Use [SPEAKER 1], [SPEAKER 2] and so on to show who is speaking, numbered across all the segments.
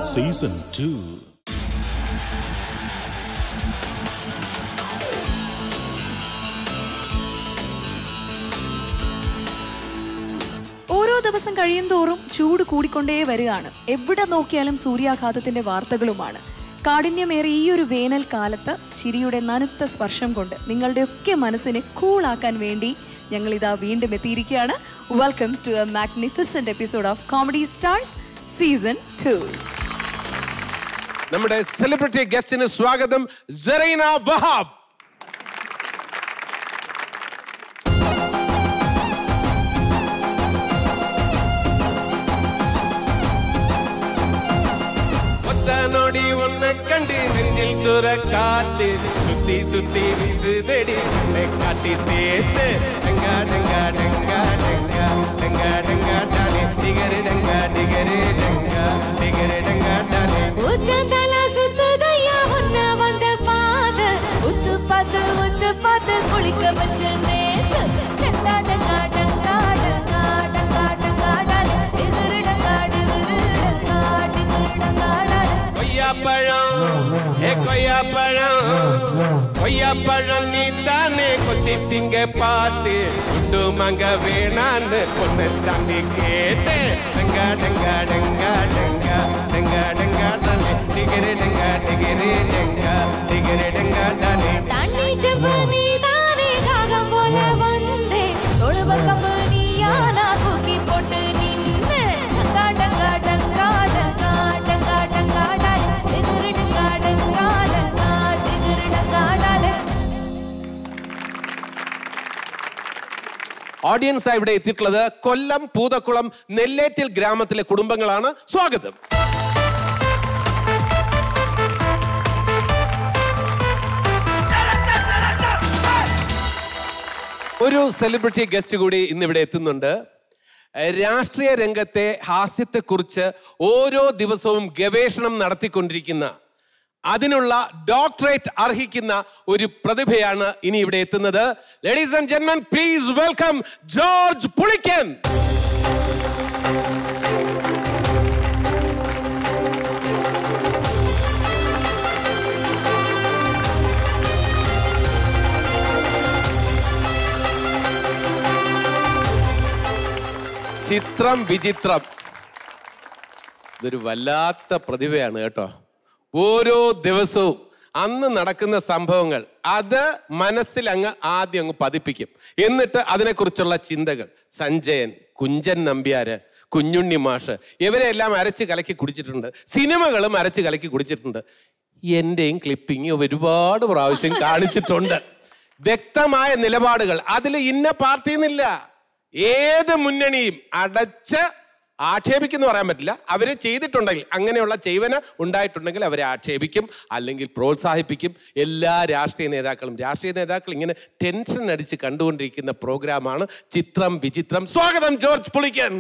[SPEAKER 1] Season two
[SPEAKER 2] ഓരോ ദിവസം കഴിയുന്തോറും ചൂട് കൂടിക്കൊണ്ടേ വരികയാണ് എവിടെ നോക്കിയാലും സൂര്യാഘാതത്തിന്റെ വാർത്തകളുമാണ് കാഠിന്യമേറിയ ഈ ഒരു വേനൽ കാലത്ത് ചിരിയുടെ നനുത്ത സ്പർശം കൊണ്ട് നിങ്ങളുടെയൊക്കെ മനസ്സിനെ കൂളാക്കാൻ വേണ്ടി ഞങ്ങൾ ഇതാ വീണ്ടും എത്തിയിരിക്കുകയാണ് welcome to a magnificent episode of comedy stars season two
[SPEAKER 3] നമ്മുടെ സെലിബ്രിറ്റി ഗസ്റ്റിന് സ്വാഗതം സെറീന വഹാബ് ஒத்தனோடி உன்னை கண்டு நெஞ்சில் சுர காத்து சுத்தி சுத்தி வீசுதடி உன்னை காட்டி தேத்து டங்கா டங்கா டங்கா டங்கா டங்கா டங்கா டாலே டிகரு டங்கா டிகரு டங்கா டிகரு டங்கா டாலே
[SPEAKER 4] உச்சந்தல சுத்துதையா உன்ன வந்து பாத உத்து பார்த்து உத்து பார்த்து குளிக்க வச்ச நேத்து டங்கா டங்கா டங்கா டங்கா டங்கா டங்கா டாலே டிகிரு டங்கா டிகிரு டங்கா டிகிரு டங்கா டாலே
[SPEAKER 3] கொய்யாப்பழம் ஏ கொய்யாப்பழம் கொய்யாப்பழம் நீ தானே கொத்தி திங்க பார்த்து குண்டு மங்க வேணான்னு பொண்ணு தாண்டி கேட்டேன் டங்கா டங்கா டங்கா டங்கா டங்கா டங்கா டாலே டிகிரி டங்கா டிகிரி டங்கா டிகிரி டங்கா டாலே
[SPEAKER 4] தண்ணி செம்பு நீதானே காகம் போல வந்தே தொழுவ கம்பு நீயா நான் தூக்கி போட்டு நின்னு டங்கா டங்கா டங்கா டங்கா டங்கா டங்கா டாலே டிகிரு டங்கா டங்கா டங்கா டிகிரு டங்கா டாலே
[SPEAKER 3] ഓഡിയൻസ് ഇവിടെ എത്തിയിട്ടുള്ളത് കൊല്ലം പൂതക്കുളം നെല്ലേറ്റിൽ ഗ്രാമത്തിലെ കുടുംബങ്ങളാണ് സ്വാഗതം ഒരു സെലിബ്രിറ്റി ഗസ്റ്റ് കൂടി ഇന്ന് ഇവിടെ എത്തുന്നുണ്ട് രാഷ്ട്രീയ രംഗത്തെ ഹാസ്യത്തെക്കുറിച്ച് ഓരോ ദിവസവും ഗവേഷണം നടത്തിക്കൊണ്ടിരിക്കുന്ന അതിനുള്ള ഡോക്ടറേറ്റ് അർഹിക്കുന്ന ഒരു പ്രതിഭയാണ് ഇനി ഇവിടെ എത്തുന്നത് ലേഡീസ് ആൻഡ് ജെന്മൻ പ്ലീസ് വെൽക്കം ജോർജ് പുളിക്കൻ ചിത്രം വിചിത്രം ഇതൊരു വല്ലാത്ത പ്രതിഭയാണ് കേട്ടോ ഓരോ ദിവസവും അന്ന് നടക്കുന്ന സംഭവങ്ങൾ അത് മനസ്സിൽ അങ്ങ് ആദ്യം അങ്ങ് പതിപ്പിക്കും എന്നിട്ട് അതിനെക്കുറിച്ചുള്ള ചിന്തകൾ സഞ്ജയൻ കുഞ്ചൻ നമ്പ്യാര് കുഞ്ഞുണ്ണി മാഷ് ഇവരെല്ലാം അരച്ച് കലക്കി കുടിച്ചിട്ടുണ്ട് സിനിമകളും അരച്ച് കലക്കി കുടിച്ചിട്ടുണ്ട് എന്റെയും ക്ലിപ്പിങ് ഒരുപാട് പ്രാവശ്യം കാണിച്ചിട്ടുണ്ട് വ്യക്തമായ നിലപാടുകൾ അതിൽ ഇന്ന പാർട്ടി എന്നില്ല ഏത് മുന്നണിയും അടച്ച് ആക്ഷേപിക്കുന്നു പറയാൻ പറ്റില്ല അവരെ ചെയ്തിട്ടുണ്ടെങ്കിൽ അങ്ങനെയുള്ള ചെയ്വന ഉണ്ടായിട്ടുണ്ടെങ്കിൽ അവരെ ആക്ഷേപിക്കും അല്ലെങ്കിൽ പ്രോത്സാഹിപ്പിക്കും എല്ലാ രാഷ്ട്രീയ നേതാക്കളും രാഷ്ട്രീയ നേതാക്കൾ ഇങ്ങനെ ടെൻഷൻ അടിച്ച് കണ്ടുകൊണ്ടിരിക്കുന്ന പ്രോഗ്രാമാണ് ചിത്രം വിചിത്രം സ്വാഗതം ജോർജ് പുളിക്കൻ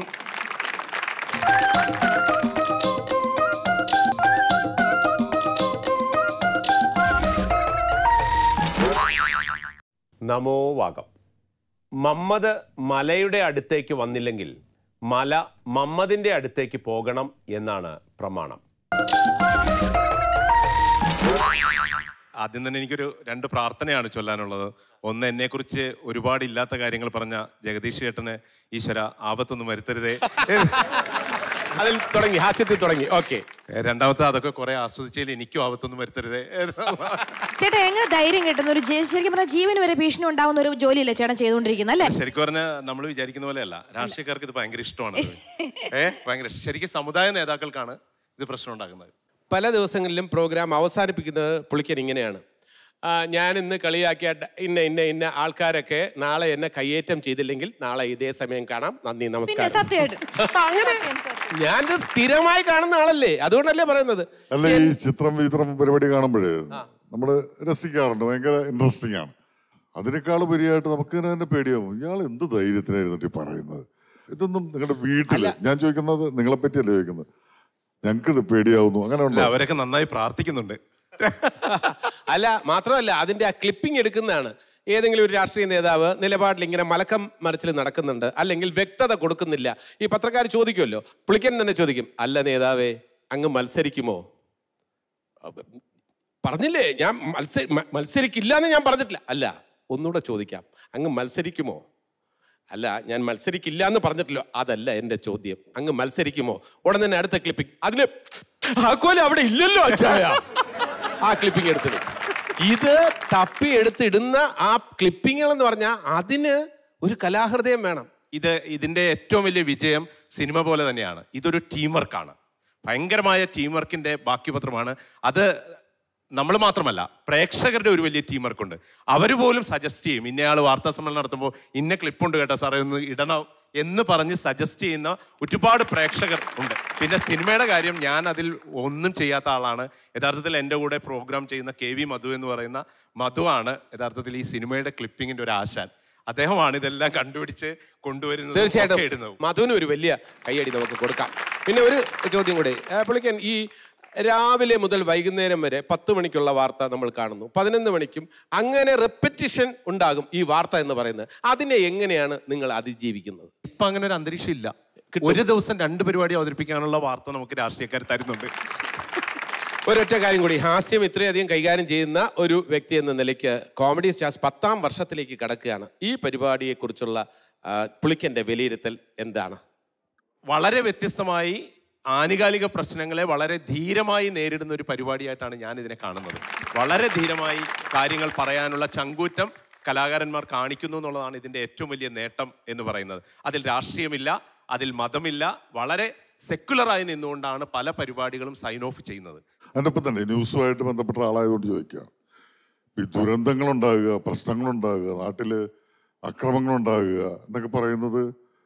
[SPEAKER 3] നമോ വാകം മമ്മദ് മലയുടെ അടുത്തേക്ക് വന്നില്ലെങ്കിൽ മല മമ്മദിന്റെ അടുത്തേക്ക് പോകണം എന്നാണ് പ്രമാണം
[SPEAKER 5] ആദ്യം തന്നെ എനിക്കൊരു രണ്ട് പ്രാർത്ഥനയാണ് ചൊല്ലാനുള്ളത് ഒന്ന് എന്നെക്കുറിച്ച് ഒരുപാട് ഇല്ലാത്ത കാര്യങ്ങൾ പറഞ്ഞ ജഗദീഷ് ചേട്ടന് ഈശ്വര ആപത്തൊന്നും വരുത്തരുതേ
[SPEAKER 3] അതിൽ തുടങ്ങി ഹാസ്യത്തിൽ തുടങ്ങി ഓക്കെ
[SPEAKER 5] രണ്ടാമത്തെ അതൊക്കെ കുറെ ആസ്വദിച്ചതിൽ എനിക്കും ആപത്തൊന്നും വരുത്തരുതേ
[SPEAKER 6] ചേട്ടാ എങ്ങനെ ധൈര്യം കിട്ടുന്ന ഒരു ജെ- ശരിക്കും പറഞ്ഞാൽ ജീവന് വരെ ഭീഷണി ഉണ്ടാവുന്ന ഒരു ജോലിയല്ലേ ചേട്ടൻ ചെയ്തുകൊണ്ടിരിക്കുന്നത് അല്ലേ
[SPEAKER 5] ശരിക്കും പറഞ്ഞാൽ നമ്മൾ വിചാരിക്കുന്ന പോലെയല്ല രാഷ്ട്രീയക്കാർക്ക് ഇത് ഭയങ്കര ഇഷ്ടമാണ് ഇത്. ഏ ഭയങ്കര ഇഷ്ടം. ശരിക്കും സമുദായ നേതാക്കൾക്കാണ് ഇത് പ്രശ്നം ഉണ്ടാക്കുന്നത്
[SPEAKER 3] പല ദിവസങ്ങളിലും പ്രോഗ്രാം അവസാനിപ്പിക്കുന്നത് പുള്ളിക്കൻ ഇങ്ങനെയാണ് ആ, ഞാൻ ഇന്ന് കളിയാക്കിയ ഡ- ഇന്ന ഇന്ന ഇന്ന ആൾക്കാരൊക്കെ നാളെ എന്നെ കയ്യേറ്റം ചെയ്തില്ലെങ്കിൽ നാളെ ഇതേ സമയം കാണാം നന്ദി
[SPEAKER 6] പിന്നെ
[SPEAKER 3] നമസ്കാരം
[SPEAKER 6] സത്യമായിട്ട്
[SPEAKER 3] അങ്ങനെ ഞാനിത് സ്ഥിരമായി കാണുന്ന ആളല്ലേ അതുകൊണ്ടല്ലേ പറയുന്നത്
[SPEAKER 7] അല്ല ഈ ചിത്രം വിചിത്രം പരിപാടി കാണുമ്പോഴേ നമ്മൾ രസിക്കാറുണ്ട് ഭയങ്കര ഇൻട്രസ്റ്റിംഗ് ആണ് അതിനേക്കാൾ ഉപരിയായിട്ട് നമുക്ക് തന്നെ തന്നെ പേടിയാവും ഇയാൾ എന്ത് ധൈര്യത്തിനായിരുന്നിട്ട് ഈ പറയുന്നത് ഇതൊന്നും നിങ്ങളുടെ വീട്ടില് ഞാൻ ചോദിക്കുന്നത് നിങ്ങളെ പറ്റിയല്ലേ ചോദിക്കുന്നത് ഞങ്ങൾക്ക് ഇത് പേടിയാവുന്നു അങ്ങനെ
[SPEAKER 5] അല്ല
[SPEAKER 7] ഉണ്ടോ
[SPEAKER 5] അവരൊക്കെ നന്നായി പ്രാർത്ഥിക്കുന്നുണ്ട്
[SPEAKER 3] അല്ല മാത്രമല്ല അതിന്റെ ആ ക്ലിപ്പിംഗ് എടുക്കുന്നതാണ് ഏതെങ്കിലും ഒരു രാഷ്ട്രീയ നേതാവ് നിലപാടിൽ ഇങ്ങനെ മലക്കം മറിച്ചിൽ നടക്കുന്നുണ്ട് അല്ലെങ്കിൽ വ്യക്തത കൊടുക്കുന്നില്ല ഈ പത്രക്കാർ ചോദിക്കുമല്ലോ പുള്ളിക്കൻ തന്നെ ചോദിക്കും അല്ല നേതാവേ അങ്ങ് മത്സരിക്കുമോ അപ്പൊ പറഞ്ഞില്ലേ ഞാൻ മത്സ മ- മത്സരിക്കില്ല എന്ന് ഞാൻ പറഞ്ഞിട്ടില്ല അല്ല ഒന്നുകൂടെ ചോദിക്കാം അങ്ങ് മത്സരിക്കുമോ അല്ല ഞാൻ മത്സരിക്കില്ല എന്ന് പറഞ്ഞിട്ടില്ലോ അതല്ല എൻ്റെ ചോദ്യം അങ്ങ് മത്സരിക്കുമോ ഉടൻ തന്നെ അടുത്ത ക്ലിപ്പിംഗ് അതിന് ആക്കോല അവിടെ ഇല്ലല്ലോ അച്ചായ ആ ക്ലിപ്പിംഗ് എടുത്തത് ഇത് തപ്പി എടുത്തിടുന്ന ആ ക്ലിപ്പിങ്ങൾ എന്ന് പറഞ്ഞാൽ അതിന് ഒരു കലാഹൃദയം വേണം
[SPEAKER 5] ഇത് ഇതിന്റെ ഏറ്റവും വലിയ വിജയം സിനിമ പോലെ തന്നെയാണ് ഇതൊരു ടീം വർക്കാണ് ഭയങ്കരമായ ടീം വർക്കിന്റെ ബാക്കി പത്രമാണ് അത് നമ്മൾ മാത്രമല്ല പ്രേക്ഷകരുടെ ഒരു വലിയ ടീം വർക്കുണ്ട് അവർ പോലും സജസ്റ്റ് ചെയ്യും ഇന്നയാൾ വാർത്താ സമ്മേളനം നടത്തുമ്പോൾ ഇന്ന ക്ലിപ്പുണ്ട് കേട്ടോ സാറേ ഒന്ന് ഇടണം എന്ന് പറഞ്ഞ് സജസ്റ്റ് ചെയ്യുന്ന ഒരുപാട് പ്രേക്ഷകർ ഉണ്ട് പിന്നെ സിനിമയുടെ കാര്യം ഞാൻ അതിൽ ഒന്നും ചെയ്യാത്ത ആളാണ് യഥാർത്ഥത്തിൽ എൻ്റെ കൂടെ പ്രോഗ്രാം ചെയ്യുന്ന കെ വി മധു എന്ന് പറയുന്ന മധുവാണ് യഥാർത്ഥത്തിൽ ഈ സിനിമയുടെ ക്ലിപ്പിങ്ങിന്റെ ഒരു ആശാൻ അദ്ദേഹമാണ് ഇതെല്ലാം കണ്ടുപിടിച്ച് കൊണ്ടുവരുന്നത് ഒക്കെ
[SPEAKER 3] തീർച്ചയായിട്ടും
[SPEAKER 5] ഇടുന്നതും
[SPEAKER 3] മധുവിന് ഒരു വലിയ കൈയടി നമുക്ക് കൊടുക്കാം പിന്നെ ഒരു ചോദ്യം കൂടെ ആ, പുള്ളിക്കൻ ഈ രാവിലെ മുതൽ വൈകുന്നേരം വരെ പത്ത് മണിക്കുള്ള വാർത്ത നമ്മൾ കാണുന്നു പതിനൊന്ന് മണിക്കും അങ്ങനെ റെപ്പറ്റിഷൻ ഉണ്ടാകും ഈ വാർത്ത എന്ന് പറയുന്നത് അതിനെ എങ്ങനെയാണ് നിങ്ങൾ അതിജീവിക്കുന്നത്
[SPEAKER 5] ഇപ്പൊ അങ്ങനെ ഒരു അന്തരീക്ഷം ഇല്ല ഒരു ദിവസം രണ്ട് പരിപാടി അവതരിപ്പിക്കാനുള്ള വാർത്ത നമുക്ക് രാഷ്ട്രീയക്കാർ തരുന്നുണ്ട്
[SPEAKER 3] ഒരൊറ്റ കാര്യം കൂടി ഹാസ്യം ഇത്രയധികം കൈകാര്യം ചെയ്യുന്ന ഒരു വ്യക്തി എന്ന നിലയ്ക്ക് കോമഡി സ്റ്റാർസ് പത്താം വർഷത്തിലേക്ക് കടക്കുകയാണ് ഈ പരിപാടിയെക്കുറിച്ചുള്ള ആ, പുള്ളിക്കൻ്റെ വിലയിരുത്തൽ എന്താണ്
[SPEAKER 5] വളരെ വ്യത്യസ്തമായി ആനുകാലിക പ്രശ്നങ്ങളെ വളരെ ധീരമായി നേരിടുന്ന ഒരു പരിപാടിയായിട്ടാണ് ഞാൻ ഇതിനെ കാണുന്നത് വളരെ ധീരമായി കാര്യങ്ങൾ പറയാനുള്ള ചങ്കൂറ്റം കലാകാരന്മാർ കാണിക്കുന്നു എന്നുള്ളതാണ് ഇതിന്റെ ഏറ്റവും വലിയ നേട്ടം എന്ന് പറയുന്നത് അതിൽ രാഷ്ട്രീയമില്ല അതിൽ മതമില്ല വളരെ സെക്കുലറായി നിന്നുകൊണ്ടാണ് പല പരിപാടികളും സൈൻ ഓഫ് ചെയ്യുന്നത്
[SPEAKER 7] അതിൻ്റെ ഒപ്പം തന്നെ ന്യൂസുമായിട്ട് ബന്ധപ്പെട്ട ആളായതുകൊണ്ട് ചോദിക്കുകയാണ് ഈ ദുരന്തങ്ങളുണ്ടാകുക പ്രശ്നങ്ങളുണ്ടാകുക നാട്ടിൽ അക്രമങ്ങളുണ്ടാകുക എന്നൊക്കെ പറയുന്നത്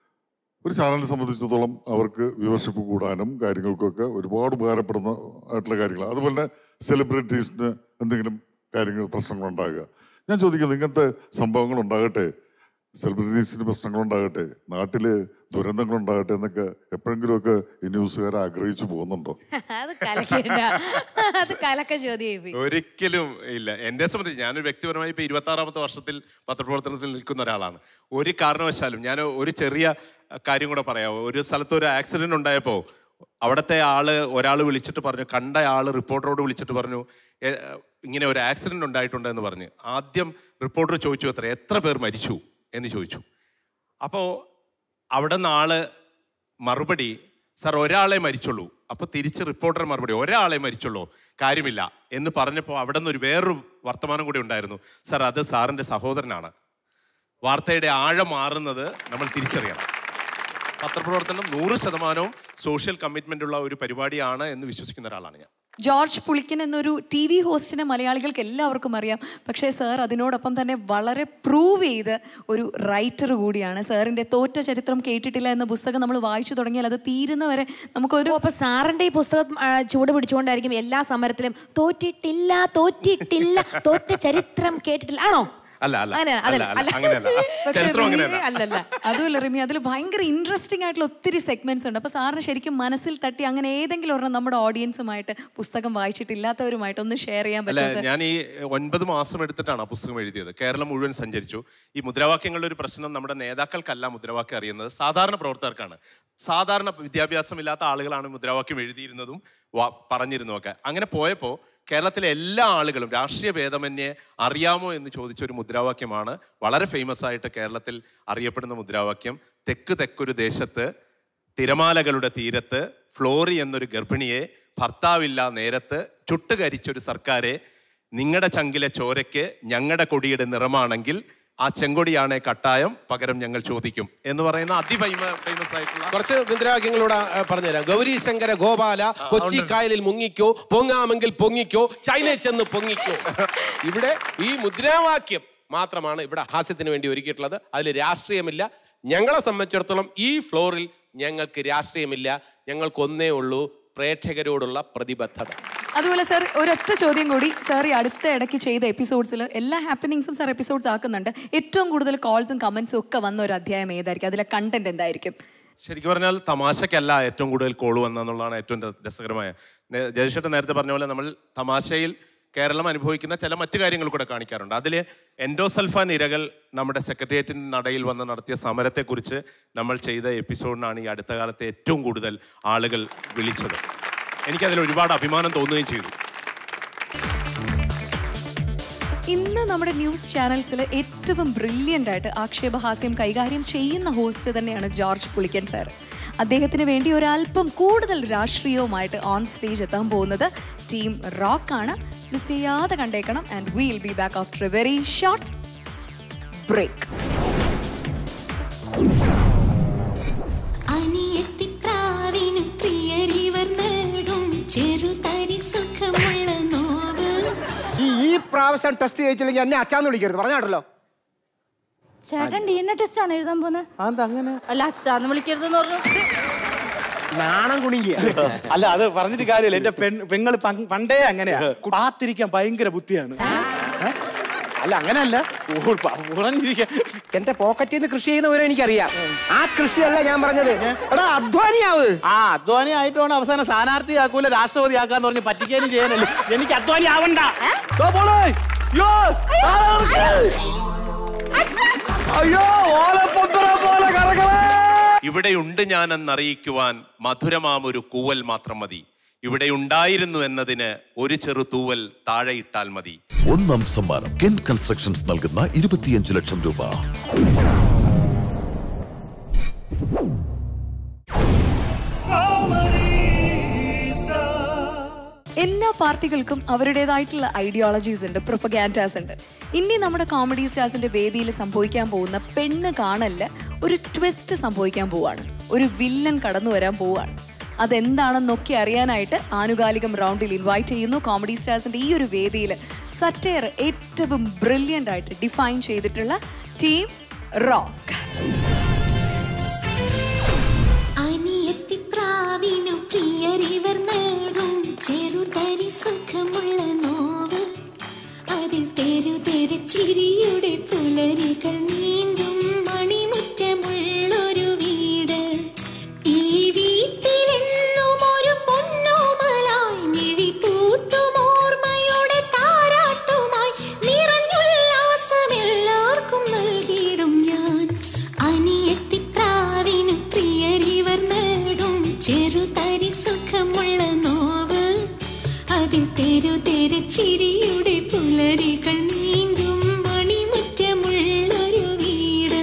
[SPEAKER 7] ഒരു ചാനലിനെ സംബന്ധിച്ചിടത്തോളം അവർക്ക് വ്യൂവർഷിപ്പ് കൂടാനും കാര്യങ്ങൾക്കൊക്കെ ഒരുപാട് ഉപകാരപ്പെടുന്ന ആയിട്ടുള്ള കാര്യങ്ങൾ അതുപോലെ തന്നെ സെലിബ്രിറ്റീസിന് എന്തെങ്കിലും കാര്യങ്ങൾ പ്രശ്നങ്ങളുണ്ടാകുക ഞാൻ ചോദിക്കുന്നത് ഇങ്ങനത്തെ സംഭവങ്ങൾ ഉണ്ടാകട്ടെ സെലിബ്രിറ്റീസിന് പ്രശ്നങ്ങളുണ്ടാകട്ടെ നാട്ടില് ദുരന്തങ്ങളുണ്ടാകട്ടെ എന്നൊക്കെ എപ്പോഴെങ്കിലുമൊക്കെ ഈ ന്യൂസുകാരെ ആഗ്രഹിച്ചു പോകുന്നുണ്ടോ
[SPEAKER 6] അത് കലക്കണ്ട അത് കലക്ക ചോദ്യം
[SPEAKER 5] ഒരിക്കലും ഇല്ല എന്നെ സംബന്ധിച്ച് ഞാനൊരു വ്യക്തിപരമായി ഇപ്പൊ ഇരുപത്തി ആറാമത്തെ വർഷത്തിൽ പത്രപ്രവർത്തനത്തിൽ നിൽക്കുന്ന ഒരാളാണ് ഒരു കാരണവശാലും ഞാൻ ഒരു ചെറിയ കാര്യം കൂടെ പറയാമോ ഒരു സ്ഥലത്ത് ഒരു ആക്സിഡന്റ് ഉണ്ടായപ്പോൾ അവിടുത്തെ ആള് ഒരാൾ വിളിച്ചിട്ട് പറഞ്ഞു കണ്ട ആള് റിപ്പോർട്ടറോട് വിളിച്ചിട്ട് പറഞ്ഞു "എ, ഇങ്ങനെ ഒരു ആക്സിഡന്റ് ഉണ്ടായിട്ടുണ്ട് എന്ന് പറഞ്ഞ് ആദ്യം റിപ്പോർട്ടർ ചോദിച്ചു എത്ര എത്ര പേർ മരിച്ചു എന്ന് ചോദിച്ചു അപ്പോൾ അവിടെ നിന്ന് ആള് മറുപടി സാർ ഒരാളെ മരിച്ചുള്ളൂ അപ്പോൾ തിരിച്ച് റിപ്പോർട്ടർ മറുപടി ഒരാളെ മരിച്ചുള്ളൂ കാര്യമില്ല എന്ന് പറഞ്ഞപ്പോൾ അവിടെ നിന്ന് ഒരു വേറൊരു വർത്തമാനം കൂടി ഉണ്ടായിരുന്നു സാർ അത് സാറിൻ്റെ സഹോദരനാണ് വാർത്തയുടെ ആഴം മാറുന്നത് നമ്മൾ തിരിച്ചറിയണം പത്രപ്രവർത്തനം നൂറ് ശതമാനവും സോഷ്യൽ കമ്മിറ്റ്മെൻ്റ് ഉള്ള ഒരു പരിപാടിയാണ് എന്ന് വിശ്വസിക്കുന്ന ഒരാളാണ് ഞാൻ
[SPEAKER 2] ജോർജ് പുളിക്കൻ എന്നൊരു ടി വി ഹോസ്റ്റിനെ മലയാളികൾക്ക് എല്ലാവർക്കും അറിയാം പക്ഷേ സാർ അതിനോടൊപ്പം തന്നെ വളരെ പ്രൂവ് ചെയ്ത് ഒരു റൈറ്റർ കൂടിയാണ് സാറിൻ്റെ തോറ്റ ചരിത്രം കേട്ടിട്ടില്ല എന്ന പുസ്തകം നമ്മൾ വായിച്ചു തുടങ്ങിയാൽ അത് തീരുന്നവരെ നമുക്കൊരു
[SPEAKER 6] അപ്പൊ സാറിന്റെ ഈ പുസ്തകം ആ, ചൂട് പിടിച്ചുകൊണ്ടായിരിക്കും എല്ലാ സമരത്തിലും തോറ്റിട്ടില്ല തോറ്റിട്ടില്ല തോറ്റ ചരിത്രം കേട്ടിട്ടില്ല ആണോ
[SPEAKER 5] അല്ല അല്ല
[SPEAKER 6] അങ്ങനെ,
[SPEAKER 5] അല്ല
[SPEAKER 6] അതല്ല,
[SPEAKER 5] അല്ല
[SPEAKER 6] അല്ല.
[SPEAKER 5] അങ്ങനെയല്ല
[SPEAKER 2] പക്ഷേ
[SPEAKER 5] ചരിത്രം
[SPEAKER 2] റിമി
[SPEAKER 5] അങ്ങനെയല്ല
[SPEAKER 2] അല്ലല്ല അതുമല്ല റിമി അതിൽ ഭയങ്കര ഇൻട്രസ്റ്റിംഗ് ആയിട്ടുള്ള ഒത്തിരി സെഗ്മെന്റ്സ് ഉണ്ട് അപ്പൊ സാറിന് ശരിക്കും മനസ്സിൽ തട്ടി അങ്ങനെ ഏതെങ്കിലും ഒരെണ്ണം നമ്മുടെ ഓഡിയൻസുമായിട്ട് പുസ്തകം വായിച്ചിട്ടില്ലാത്തവരുമായിട്ട് ഒന്ന് ഷെയർ ചെയ്യാൻ
[SPEAKER 5] അല്ല
[SPEAKER 2] പറ്റുമോ
[SPEAKER 5] ഞാൻ ഈ ഒൻപത് മാസം എടുത്തിട്ടാണ് ആ പുസ്തകം എഴുതിയത് കേരളം മുഴുവൻ സഞ്ചരിച്ചു ഈ മുദ്രാവാക്യങ്ങളുടെ ഒരു പ്രശ്നം നമ്മുടെ നേതാക്കൾക്കല്ല മുദ്രാവാക്യം അറിയുന്നത് സാധാരണ പ്രവർത്തകർക്കാണ് സാധാരണ വിദ്യാഭ്യാസമില്ലാത്ത ആളുകളാണ് മുദ്രാവാക്യം എഴുതിയിരുന്നതും വാ- പറഞ്ഞിരുന്നതൊക്കെ അങ്ങനെ പോയപ്പോൾ കേരളത്തിലെ എല്ലാ ആളുകളും രാഷ്ട്രീയ ഭേദമന്യേ അറിയാമോ എന്ന് ചോദിച്ചൊരു മുദ്രാവാക്യമാണ് വളരെ ഫേമസ് ആയിട്ട് കേരളത്തിൽ അറിയപ്പെടുന്ന മുദ്രാവാക്യം തെക്ക് തെക്കൊരു ദേശത്ത് തിരമാലകളുടെ തീരത്ത് ഫ്ലോറി എന്നൊരു ഗർഭിണിയെ ഭർത്താവില്ല നേരത്ത് ചുട്ടുകരിച്ചൊരു സർക്കാരെ നിങ്ങളുടെ ചങ്കിലെ ചോരയ്ക്ക് ഞങ്ങളുടെ കൊടിയുടെ നിറമാണെങ്കിൽ ആ ചെങ്കൊടിയാണേ കട്ടായം പകരം ഞങ്ങൾ ചോദിക്കും എന്ന് പറയുന്ന അതിഫൈമ ഫേമസ് ആയിട്ടുള്ള
[SPEAKER 3] കുറച്ച് മുദ്രാവാക്യങ്ങളോട് ആ, പറഞ്ഞുതരാം ഗൗരി ശങ്കര ഗോപാല കൊച്ചി കായലിൽ മുങ്ങിക്കോ പൊങ്ങാമെങ്കിൽ പൊങ്ങിക്കോ ചൈനയിൽ ചെന്ന് പൊങ്ങിക്കോ ഇവിടെ ഈ മുദ്രാവാക്യം മാത്രമാണ് ഇവിടെ ഹാസ്യത്തിന് വേണ്ടി ഒരുക്കിയിട്ടുള്ളത് അതിൽ രാഷ്ട്രീയമില്ല ഞങ്ങളെ സംബന്ധിച്ചിടത്തോളം ഈ ഫ്ലോറിൽ ഞങ്ങൾക്ക് രാഷ്ട്രീയമില്ല ഞങ്ങൾക്ക് ഒന്നേ ഉള്ളൂ പ്രേക്ഷകരോടുള്ള പ്രതിബദ്ധത
[SPEAKER 2] അതുപോലെ സാർ ഒരൊറ്റ ചോദ്യം കൂടി സാർ ഈ അടുത്ത ഇടയ്ക്ക് ചെയ്ത എപ്പിസോഡ്സിൽ എല്ലാ ഹാപ്പനിങ്സും സാർ എപ്പിസോഡ്സ് ആക്കുന്നുണ്ട് ഏറ്റവും കൂടുതൽ കോൾസും കമന്റ്സും ഒക്കെ വന്ന ഒരു അധ്യായം ഏതായിരിക്കും അതിലെ കണ്ടന്റ് എന്തായിരിക്കും
[SPEAKER 5] ശരിക്കും പറഞ്ഞാൽ തമാശക്കല്ല ഏറ്റവും കൂടുതൽ കോൾ വന്നെന്നുള്ളതാണ് ഏറ്റവും ര- രസകരമായ നേ- ജയശേട്ടൻ നേരത്തെ പറഞ്ഞ പോലെ നമ്മൾ തമാശയിൽ കേരളം അനുഭവിക്കുന്ന ചില മറ്റു കാര്യങ്ങൾ കൂടെ കാണിക്കാറുണ്ട് അതിൽ എൻഡോസൾഫാൻ ഇരകൾ നമ്മുടെ സെക്രട്ടേറിയറ്റിൻ്റെ നടയിൽ വന്ന് നടത്തിയ സമരത്തെക്കുറിച്ച് നമ്മൾ ചെയ്ത എപ്പിസോഡിനാണ് ഈ അടുത്ത കാലത്തെ ഏറ്റവും കൂടുതൽ ആളുകൾ വിളിച്ചത് എനിക്കതിൽ ഒരുപാട് അഭിമാനം തോന്നുകയും ചെയ്തു
[SPEAKER 2] ഇന്ന് നമ്മുടെ ന്യൂസ് ചാനൽസിൽ ഏറ്റവും ബ്രില്യൻ്റ് ആയിട്ട് ആക്ഷേപഹാസ്യം കൈകാര്യം ചെയ്യുന്ന ഹോസ്റ്റ് തന്നെയാണ് ജോർജ് പുളിക്കൻ സാർ അദ്ദേഹത്തിന് വേണ്ടി ഒരല്പം കൂടുതൽ രാഷ്ട്രീയവുമായിട്ട് ഓൺ സ്റ്റേജ് എത്താൻ പോകുന്നത് ടീം റോക്ക് ആണ് മിസ് ചെയ്യാതെ കണ്ടേക്കണം and will be back after a very short break
[SPEAKER 4] അനിയത്തിപ്രാവിനു പ്രിയരിവർ നൽകും ചെറുതരി സുഖമുള്ള നോവ്
[SPEAKER 1] ഈ ഈ പ്രാവശ്യം ടെസ്റ്റ് ചെയ്യിച്ചില്ലെങ്കിൽ എന്നെ അച്ചാന്ന് വിളിക്കരുത് പറഞ്ഞാട്ടല്ലോ
[SPEAKER 8] ചേട്ടൻ ഡി എൻ എ ടെസ്റ്റ് ആണ് എഴുതാൻ പോകുന്നത്
[SPEAKER 1] അതെന്താ അങ്ങനെ
[SPEAKER 8] അല്ല അച്ഛാന്ന് വിളിക്കരുതെന്ന് പറഞ്ഞു
[SPEAKER 1] നാണം കുണിക്കുക
[SPEAKER 9] അല്ല അത് പറഞ്ഞിട്ട് കാര്യമില്ല എന്റെ പെൺ പെങ്ങൾ പണ്ടേ അങ്ങനെയാ കാത്തിരിക്കാൻ ഭയങ്കര ബുദ്ധിയാണ് ഏ? അല്ല അങ്ങനെയല്ല ഓ, പ- ഉറഞ്ഞിരിക്കാൻ
[SPEAKER 1] എന്റെ പോക്കറ്റിൽ നിന്ന് കൃഷി ചെയ്യുന്നവരെ എനിക്കറിയാം ആ കൃഷിയല്ല ഞാൻ പറഞ്ഞത് എടാ അധ്വാനിയാവ്
[SPEAKER 9] ആ അധ്വാനി ആയിട്ടാണ് അവസാനം സ്ഥാനാർത്ഥി ആക്കൂല രാഷ്ട്രപതി ആക്കാന്ന് പറഞ്ഞ് പറ്റിക്കാനും ചെയ്യാനല്ലേ എനിക്ക് അധ്വാനി ആവണ്ട ദോ പോണേ. യ്യോ, ആളെ ഇറക്ക്. അയ്യോ ഓലപ്പൊന്തറ പോലെ കറങ്ങണേ
[SPEAKER 5] ഇവിടെയുണ്ട് ഞാനെന്നറിയിക്കുവാൻ മധുരമാം ഒരു കൂവൽ മാത്രം മതി ഇവിടെ ഉണ്ടായിരുന്നു എന്നതിന് ഒരു ചെറു തൂവൽ താഴെയിട്ടാൽ മതി
[SPEAKER 10] ഒന്നാം സമ്മാനം കെൻ കൺസ്ട്രക്ഷൻസ് നൽകുന്ന ഇരുപത്തിയഞ്ച് ലക്ഷം രൂപ
[SPEAKER 2] എല്ലാ പാർട്ടികൾക്കും അവരുടേതായിട്ടുള്ള ഐഡിയോളജീസ് ഉണ്ട് പ്രൊപ്പഗാൻഡാസ് ഉണ്ട് ഇനി നമ്മുടെ കോമഡി സ്റ്റാർസിന്റെ വേദിയിൽ സംഭവിക്കാൻ പോകുന്ന പെണ്ണ് കാണല് ഒരു ട്വിസ്റ്റ് സംഭവിക്കാൻ പോവാണ് ഒരു വില്ലൻ കടന്നു വരാൻ പോവാണ് അതെന്താണെന്നൊക്കെ അറിയാനായിട്ട് ആനുകാലികം റൗണ്ടിൽ ഇൻവൈറ്റ് ചെയ്യുന്നു കോമഡി സ്റ്റാർസിന്റെ ഈ ഒരു വേദിയിൽ സറ്റയർ ഏറ്റവും ബ്രില്യൻ്റ് ആയിട്ട് ഡിഫൈൻ ചെയ്തിട്ടുള്ള ടീം റോക്ക്
[SPEAKER 4] അനിയത്തിപ്രാവിനു പ്രിയരിവർ നൽകും ചെറുതരി സുഖമുള്ള നോവ് അതിൽ തെരു തെരു ചിരിയുടെ പുലരികൾ നീന്തും മണിമുറ്റമുള്ളൊരു വീട് ഈ വീട്ടിലെന്നും ഒരു പൊന്നോമലായി മിഴി പൂട്ടും ഓർമ്മയുടെ താരാട്ടുമായി നിറഞ്ഞുല്ലാസമെല്ലാവർക്കും നൽകിയിടും ഞാൻ അനിയത്തിപ്രാവിനു പ്രിയരിവർ നൽകും ചെറുതരി സുഖമുള്ള നോവ് അതിൽ തെരു തെരു ചിരിയുടെ പുലരികൾ നീന്തും മണിമുറ്റമുള്ളൊരു വീട്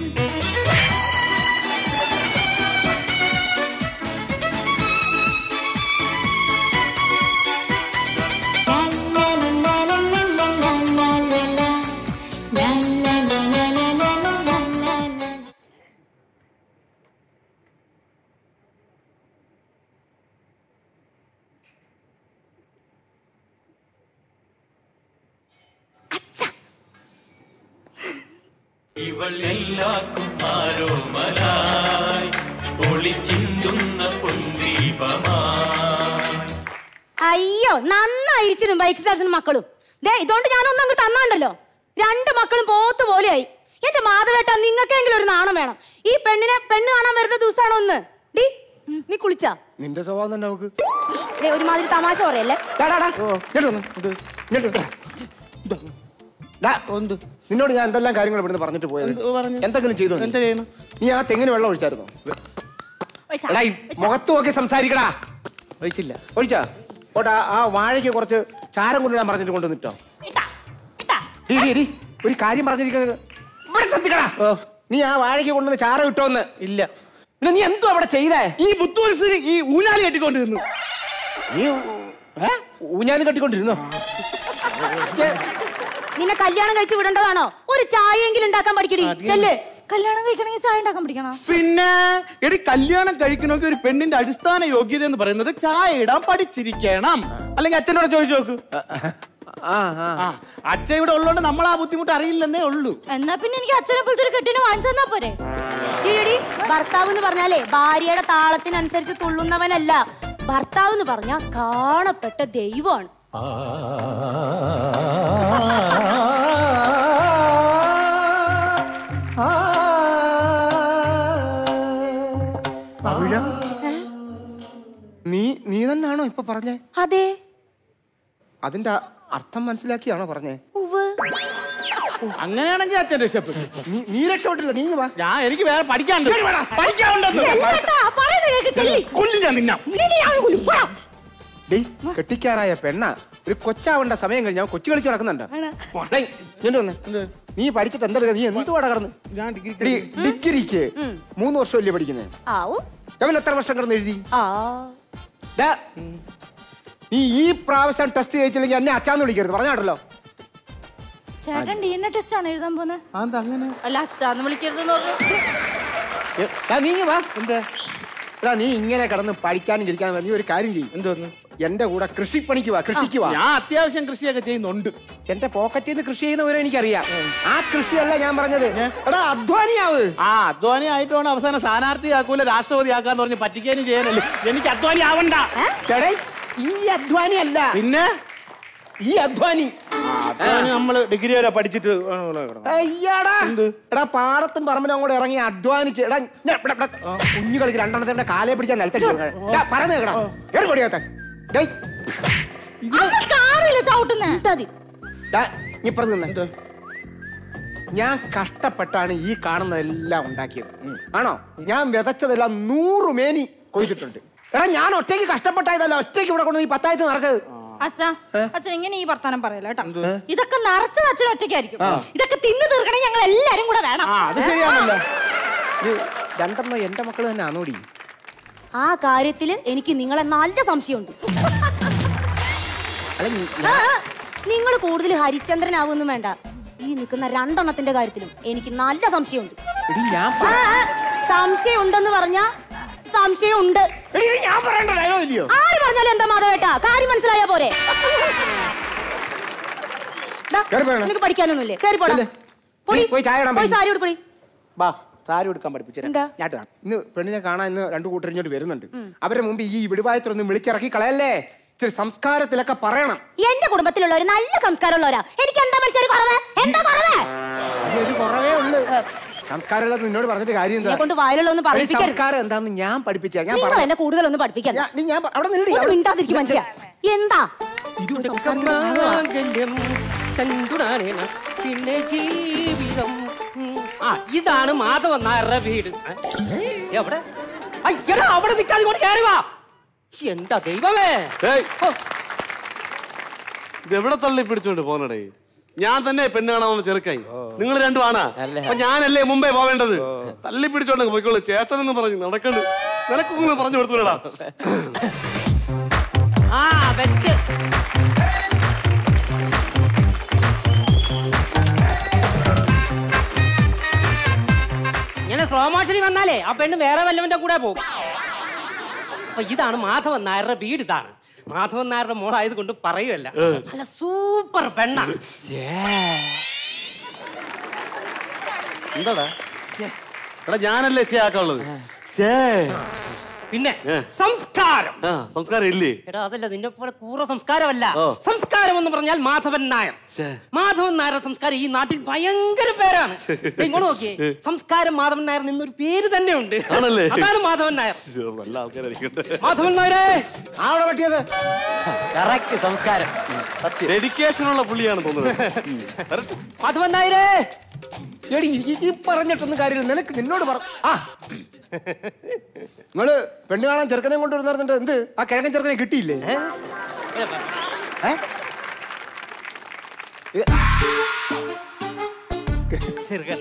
[SPEAKER 11] ഇവൾ എല്ലാവർക്കും ആരോമലായി ഒളിച്ചിന്തുന്ന പൊന്തീപമായി
[SPEAKER 8] അയ്യോ നന്നായിരിച്ചിരും ബൈക്ക് സ്റ്റാർസിനും മക്കളും ദേ ഇതുകൊണ്ട് ഞാനൊന്നും അങ്ങ് തന്നാണ്ടല്ലോ രണ്ട് മക്കളും പോത്ത് പോലെയായി എന്റെ മാധവേട്ട നിങ്ങൾക്കെങ്കിലും ഒരു നാണം വേണം ഈ പെണ്ണിനെ പെണ്ണ് കാണാൻ വരുന്ന ദിവസമാണോ ഒന്ന് ഡി നീ കുളിച്ചാ
[SPEAKER 1] നിന്റെ സ്വഭാവം തന്നെ നമുക്ക്
[SPEAKER 8] ദേ ഒരുമാതിരി തമാശ പറയല്ലേ
[SPEAKER 1] ഡാ, ഡാ, ഡാ. ഇങ്ങോട്ട് വന്ന്. ഇങ്ങോട്ട് വാ. ഡാ, നിന്നോട് ഞാൻ എന്തെല്ലാം കാര്യങ്ങൾ ഇവിടുന്ന് പറഞ്ഞിട്ട് പോയത് എന്തെങ്കിലും ചെയ്തു
[SPEAKER 9] എന്താ ചെയ്യണം
[SPEAKER 1] നീ ആ തെങ്ങിന് വെള്ളം ഒഴിച്ചായിരുന്നോ എടാ ഈ മുഖത്ത് നോക്കി സംസാരിക്കടാ
[SPEAKER 9] ഒഴിച്ചില്ല
[SPEAKER 1] ഒഴിച്ചാ ഓട്ടാ ആ വാഴയ്ക്ക് കുറച്ച് ചാരം കൊണ്ടുവരാൻ പറഞ്ഞിട്ട് കൊണ്ടുവന്നിട്ടോ ഡീ, ഡീ, ഡീ, ഒരു കാര്യം പറഞ്ഞിരിക്കുന്നത് ഇവിടെ ശ്രദ്ധിക്കടാ നീ ആ വാഴയ്ക്ക് കൊണ്ടുവന്ന് ചാരം ഇട്ടോന്ന്
[SPEAKER 9] ഇല്ല
[SPEAKER 1] പിന്നെ നീ എന്തോ അവിടെ ചെയ്തേ
[SPEAKER 9] ഈ പുത്തുവത്സരി ഈ ഊഞ്ഞാലി കെട്ടിക്കൊണ്ടിരുന്നു
[SPEAKER 1] നീ ഊഞ്ഞാലും കെട്ടിക്കൊണ്ടിരുന്നോ
[SPEAKER 8] നിന്നെ കല്യാണം കഴിച്ച് വിടേണ്ടതാണോ ഒരു ചായയെങ്കിലും ഉണ്ടാക്കാൻ പഠിക്കടി ചെല്ല് കല്യാണം കഴിക്കണമെങ്കിൽ ചായ ഉണ്ടാക്കാൻ പഠിക്കണം
[SPEAKER 9] പിന്നെ എടി കല്യാണം കഴിക്കണമെങ്കിൽ ഒരു പെണ്ണിന്റെ അടിസ്ഥാന യോഗ്യത എന്ന് പറയുന്നത് ചായ ഇടാൻ പഠിച്ചിരിക്കണം അല്ലെങ്കിൽ അച്ഛനോട് ചോദിച്ചു നോക്ക് ആ, അച്ഛൻ ഇവിടെ ഉള്ളതുകൊണ്ട് നമ്മൾ ആ ബുദ്ധിമുട്ട് അറിയില്ലെന്നേ ഉള്ളൂ
[SPEAKER 8] എന്നാ പിന്നെ എനിക്ക് അച്ഛനെ പോലത്തെ ഒരു കെട്ടിന് വാങ്ങിച്ചു തന്നാ പോരെ ഈയടി ഭർത്താവ് എന്ന് പറഞ്ഞാലേ ഭാര്യയുടെ താളത്തിനനുസരിച്ച് തുള്ളുന്നവനല്ല ഭർത്താവ് എന്ന് പറഞ്ഞാൽ കാണപ്പെട്ട ദൈവമാണ്
[SPEAKER 1] പവിഴ നീ നീ തന്നെയാണോ ഇപ്പൊ പറഞ്ഞേ
[SPEAKER 8] അതെ
[SPEAKER 1] അതിന്റെ അ- അർത്ഥം മനസ്സിലാക്കിയാണോ പറഞ്ഞേ
[SPEAKER 8] ഉവ്
[SPEAKER 9] അങ്ങനെയാണെങ്കിൽ അച്ഛൻ രക്ഷപ്പെട്ടു
[SPEAKER 1] നീ നീ രക്ഷപ്പെട്ടില്ല നീ വാ
[SPEAKER 9] ഞാൻ എനിക്ക് വേറെ പഠിക്കാനുണ്ട് പഠിക്കാനുണ്ടെന്ന്
[SPEAKER 8] ചെല്ലേട്ടാ, പറയുന്നത് കേൾക്ക് ചെല്ലി.
[SPEAKER 9] കൊല്ലും ഞാൻ നിന്നാ
[SPEAKER 8] നിന്നെ ഞാൻ കൊല്ലും. പോടാ.
[SPEAKER 1] ഡേയ് കെട്ടിക്കാറായ പെണ്ണ ഒരു കൊച്ചാവേണ്ട സമയം കഴിഞ്ഞ അവൻ കൊച്ചു കളിച്ച് നടക്കുന്നുണ്ട് ഡേയ്, ഇങ്ങോട്ട് വന്ന് നീ പഠിച്ചിട്ട് എന്താ നീ എന്തുവാടാ കടന്ന്
[SPEAKER 9] ഞാൻ ഡിഗ്രി
[SPEAKER 1] എടീ, ഡിഗ്രിക്ക് മൂന്ന് വർഷമല്ലേ പഠിക്കുന്നത്
[SPEAKER 8] ആവൂ
[SPEAKER 1] അവൻ എത്ര വർഷം കിടന്ന് എഴുതി
[SPEAKER 8] ആ
[SPEAKER 1] ദാ, നീ ഈ പ്രാവശ്യം ടെസ്റ്റ് ചെയ്യിച്ചില്ലെങ്കിൽ എന്നെ അച്ചാന്ന് വിളിക്കരുത് പറഞ്ഞാട്ടല്ലോ
[SPEAKER 8] ചേട്ടൻ ഡി എൻ എ ടെസ്റ്റ് ആണ് എഴുതാൻ പോകുന്നത്
[SPEAKER 9] അതെന്താ അങ്ങനെ
[SPEAKER 8] അല്ല അച്ഛാന്ന് വിളിക്കരുതെന്ന് പറഞ്ഞു
[SPEAKER 1] നീ വാ
[SPEAKER 9] എന്താ
[SPEAKER 1] എടാ നീ ഇങ്ങനെ കിടന്ന് പഠിക്കാനും ഇരിക്കാനും നീ ഒരു കാര്യം ചെയ്യും
[SPEAKER 9] എന്തോന്ന്
[SPEAKER 1] എന്റെ കൂടെ കൃഷിപ്പണിക്ക് വാ കൃഷിക്ക് വാ
[SPEAKER 9] ഞാൻ അത്യാവശ്യം കൃഷിയൊക്കെ ചെയ്യുന്നുണ്ട്
[SPEAKER 1] എന്റെ പോക്കറ്റിൽ നിന്ന് കൃഷി ചെയ്യുന്നവരെ എനിക്കറിയാം ആ കൃഷിയല്ല ഞാൻ പറഞ്ഞത് എടാ അധ്വാനിയാവ്
[SPEAKER 9] ആ അധ്വാനി ആയിട്ട് വേണം അവസാനം സ്ഥാനാർത്ഥി ആക്കൂല രാഷ്ട്രപതി ആക്കാന്ന് പറഞ്ഞ് പറ്റിക്കാനും ചെയ്യാനല്ലേ എനിക്ക് അധ്വാനി ആവണ്ട
[SPEAKER 1] എടേ ഈ അധ്വാനി അല്ല
[SPEAKER 9] പിന്നെ
[SPEAKER 1] ഈ അധ്വാനി
[SPEAKER 9] അധ്വാനി നമ്മള് ഡിഗ്രി വരെ പഠിച്ചിട്ട് വേണം ഇവിടെ കിടക്കാൻ.
[SPEAKER 1] അയ്യാടാ എടാ പാടത്തും പറമ്പിലും അങ്ങോട്ട് ഇറങ്ങി അധ്വാനിച്ച് എടാ ഞാൻ ഇവിടെ- ഇവിടെ കുഞ്ഞു കളിച്ച് രണ്ടെണ്ണത്തിന്റെ കാലേ പിടിച്ചാൽ നിലത്തടിച്ചു പറഞ്ഞു കേൾക്കണം കേറി പൊടിയാത്ത
[SPEAKER 8] കാണില്ല ചവിട്ടുന്നേ
[SPEAKER 1] ഇപ്പുറത്ത് നിന്ന് ഞാൻ കഷ്ടപ്പെട്ടാണ് ഈ കാണുന്നതെല്ലാം ഉണ്ടാക്കിയത് ആണോ ഞാൻ വിതച്ചതെല്ലാം നൂറ് മേനി കൊയ്തിട്ടുണ്ട് എടാ ഞാൻ ഒറ്റയ്ക്ക് കഷ്ടപ്പെട്ടായതല്ല ഒറ്റയ്ക്ക് ഇവിടെ കൊണ്ട് ഈ പത്തായത്ത് നിറച്ചത്
[SPEAKER 8] അച്ഛാ അച്ഛൻ ഇങ്ങനെ ഈ വർത്താനം പറയല്ലോ കേട്ടോ ഇതൊക്കെ നിറച്ചത് അച്ഛൻ ഒറ്റയ്ക്കായിരിക്കും ഇതൊക്കെ തിന്നു തീർക്കണേ ഞങ്ങൾ എല്ലാരും കൂടെ വേണം
[SPEAKER 9] ആ അത് ശരിയാണല്ലോ
[SPEAKER 1] ഇത് രണ്ടെണ്ണം എന്റെ മക്കൾ തന്നെ ആണോടി
[SPEAKER 8] ആ കാര്യത്തില് എനിക്ക് നിങ്ങളെ നല്ല സംശയമുണ്ട്
[SPEAKER 1] അല്ല നീ-
[SPEAKER 8] നിങ്ങൾ കൂടുതൽ ഹരിചന്ദ്രനാവൊന്നും വേണ്ട ഈ നിൽക്കുന്ന രണ്ടെണ്ണത്തിന്റെ കാര്യത്തിലും എനിക്ക് നല്ല സംശയമുണ്ട്
[SPEAKER 1] എടി ഞാൻ
[SPEAKER 8] ആ, ആ, സംശയമുണ്ടെന്ന് പറഞ്ഞാ സംശയമുണ്ട്
[SPEAKER 1] എടി ഇത് ഞാൻ പറയേണ്ട ഡയലോഗ് ഇല്ലയോ
[SPEAKER 8] ആര് പറഞ്ഞാലും എന്താ മാധവേട്ടാ കാര്യം മനസ്സിലായാ പോരെ ദാ,
[SPEAKER 1] കേറി പോകണം.
[SPEAKER 8] നിനക്ക് പഠിക്കാനൊന്നുമില്ലേ കേറി പോടാ
[SPEAKER 1] ഇല്ല.
[SPEAKER 8] പൊടി.
[SPEAKER 1] നീ പോയി ചായ ഇടാൻ
[SPEAKER 8] പോയി
[SPEAKER 1] പോയി.
[SPEAKER 8] സാരി ഉടുപ്പടി
[SPEAKER 1] ബാ സാരി എടുക്കാൻ പഠിപ്പിച്ചു
[SPEAKER 8] എന്താ?
[SPEAKER 1] ഞാട്ടാ ഇന്ന് പെണ്ണിനെ കാണാൻ ഇന്ന് രണ്ടു കൂട്ടർ ഇങ്ങോട്ട് വരുന്നുണ്ട് അവരുടെ മുമ്പ് ഈ വിടുവായത്തിലൊന്നും വിളിച്ചിറക്കി കളയല്ലേ ഇച്ചിരി സംസ്കാരത്തിലൊക്കെ പറയണം
[SPEAKER 8] എന്റെ കുടുംബത്തിലുള്ളവര് നല്ല സംസ്കാരമുള്ളവരാ എനിക്ക് എന്താ മനുഷ്യർ കുറവ് എന്താ കുറവ്
[SPEAKER 1] ഒരു കുറവേ ഉള്ളു സംസ്കാരമുള്ളത് നിന്നോട് പറഞ്ഞിട്ട് കാര്യം എന്താ
[SPEAKER 8] എന്നെ കൊണ്ട് വായിലുള്ളൊന്നും
[SPEAKER 1] എടി,
[SPEAKER 8] പറയിപ്പിക്കരുത്
[SPEAKER 1] സംസ്കാരം എന്താന്ന് ഞാൻ പഠിപ്പിച്ച ഞാൻ
[SPEAKER 8] നിങ്ങൾ
[SPEAKER 1] പറഞ്ഞു
[SPEAKER 8] എന്നെ കൂടുതലൊന്നും പഠിപ്പിക്കണ്ട
[SPEAKER 1] ഞാൻ- നീ ഞാൻ പ- അവിടെ നില്ലടി,
[SPEAKER 8] ഒന്ന്
[SPEAKER 1] അവിടെ-
[SPEAKER 8] മിണ്ടാതിരിക്കും മനുഷ്യ എന്താ
[SPEAKER 1] ഇത് ഒരു സംസ്കാരത്തിന്റെ ഭാഗമാ.
[SPEAKER 12] പിന്നെ ജീവിതം ഉം. ആ ഇതാണ് മാധവൻ നായരുടെ വീട് ഏ? എവിടെ ഐ, എടാ അവിടെ നിൽക്കാതെ ഇങ്ങോട്ട് കയറി വാ എന്താ ദൈവമേ
[SPEAKER 9] എവിടെ തള്ളി പിടിച്ചോണ്ട് പോന്നടേ ഞാൻ തന്നെ പെണ്ണ് കാണാൻ വന്ന ചെറുക്കായി നിങ്ങൾ രണ്ടും ആണാ അപ്പൊ ഞാനല്ലേ മുമ്പേ പോവേണ്ടത് തള്ളി പിടിച്ചോണ്ട് പോയിക്കോളൂ ചേട്ടൻ എന്ന് പറഞ്ഞു നടക്കണ്ട് നിനക്കൊന്ന് പറഞ്ഞു കൊടുത്തുവിടാ
[SPEAKER 12] ആ വെച്ച് ഇങ്ങനെ സ്ലോ മോഷനിൽ വന്നാലേ ആ പെണ്ണ് വേറെ വല്ലവന്റെ കൂടെ പോകും അപ്പൊ ഇതാണ് മാധവൻ നായരുടെ വീട് ഇതാണ് മാധവൻ നായരുടെ മോളായത് കൊണ്ട് പറയുമല്ല അല്ല സൂപ്പർ പെണ്ണ
[SPEAKER 9] എന്താടാ എടാ ഞാനല്ലേ ചേ ആക്കാനുള്ളത് ശേ
[SPEAKER 12] പിന്നെ സംസ്കാരം
[SPEAKER 9] ആ സംസ്കാരം ഇല്ലേ
[SPEAKER 12] എടാ അതല്ല നിന്റെ പോലെ കൂറ സംസ്കാരമല്ല
[SPEAKER 9] ഓ.
[SPEAKER 12] സംസ്കാരം എന്ന് പറഞ്ഞാൽ മാധവൻ നായർ
[SPEAKER 9] ശ്ശേ.
[SPEAKER 12] മാധവൻ നായരുടെ സംസ്കാരം ഈ നാട്ടിൽ ഭയങ്കര പേരാണ് ദേ ഇങ്ങോട്ട് നോക്കിയേ സംസ്കാരം മാധവൻ നായർ നിന്നൊരു പേര് തന്നെ ഉണ്ട്
[SPEAKER 9] ആണല്ലേ?
[SPEAKER 12] അതാണ് മാധവൻ നായർ
[SPEAKER 9] നല്ല ആൾക്കാരായിരിക്കട്ടെ
[SPEAKER 12] മാധവൻ നായരേ
[SPEAKER 1] ആവിടെ പറ്റിയത്
[SPEAKER 12] കറക്റ്റ് സംസ്കാരം
[SPEAKER 9] ഡെഡിക്കേഷൻ ഉള്ള പുള്ളിയാണ് തോന്നുന്നത്
[SPEAKER 12] മാധവൻ നായരേ
[SPEAKER 1] എടി ഈ- ഈ പറഞ്ഞിട്ടൊന്നും കാര്യമില്ല നിനക്ക് നിന്നോട് പറ ആ നിങ്ങള് പെണ്ണ് കാണാൻ ചെറുക്കനെ കൊണ്ട് വരുന്നിട്ട് എന്ത് ആ കിഴക്കൻ ചെറുക്കനെ കിട്ടിയില്ലേ ഏ? ഇത്
[SPEAKER 12] ചെറുക്കൻ.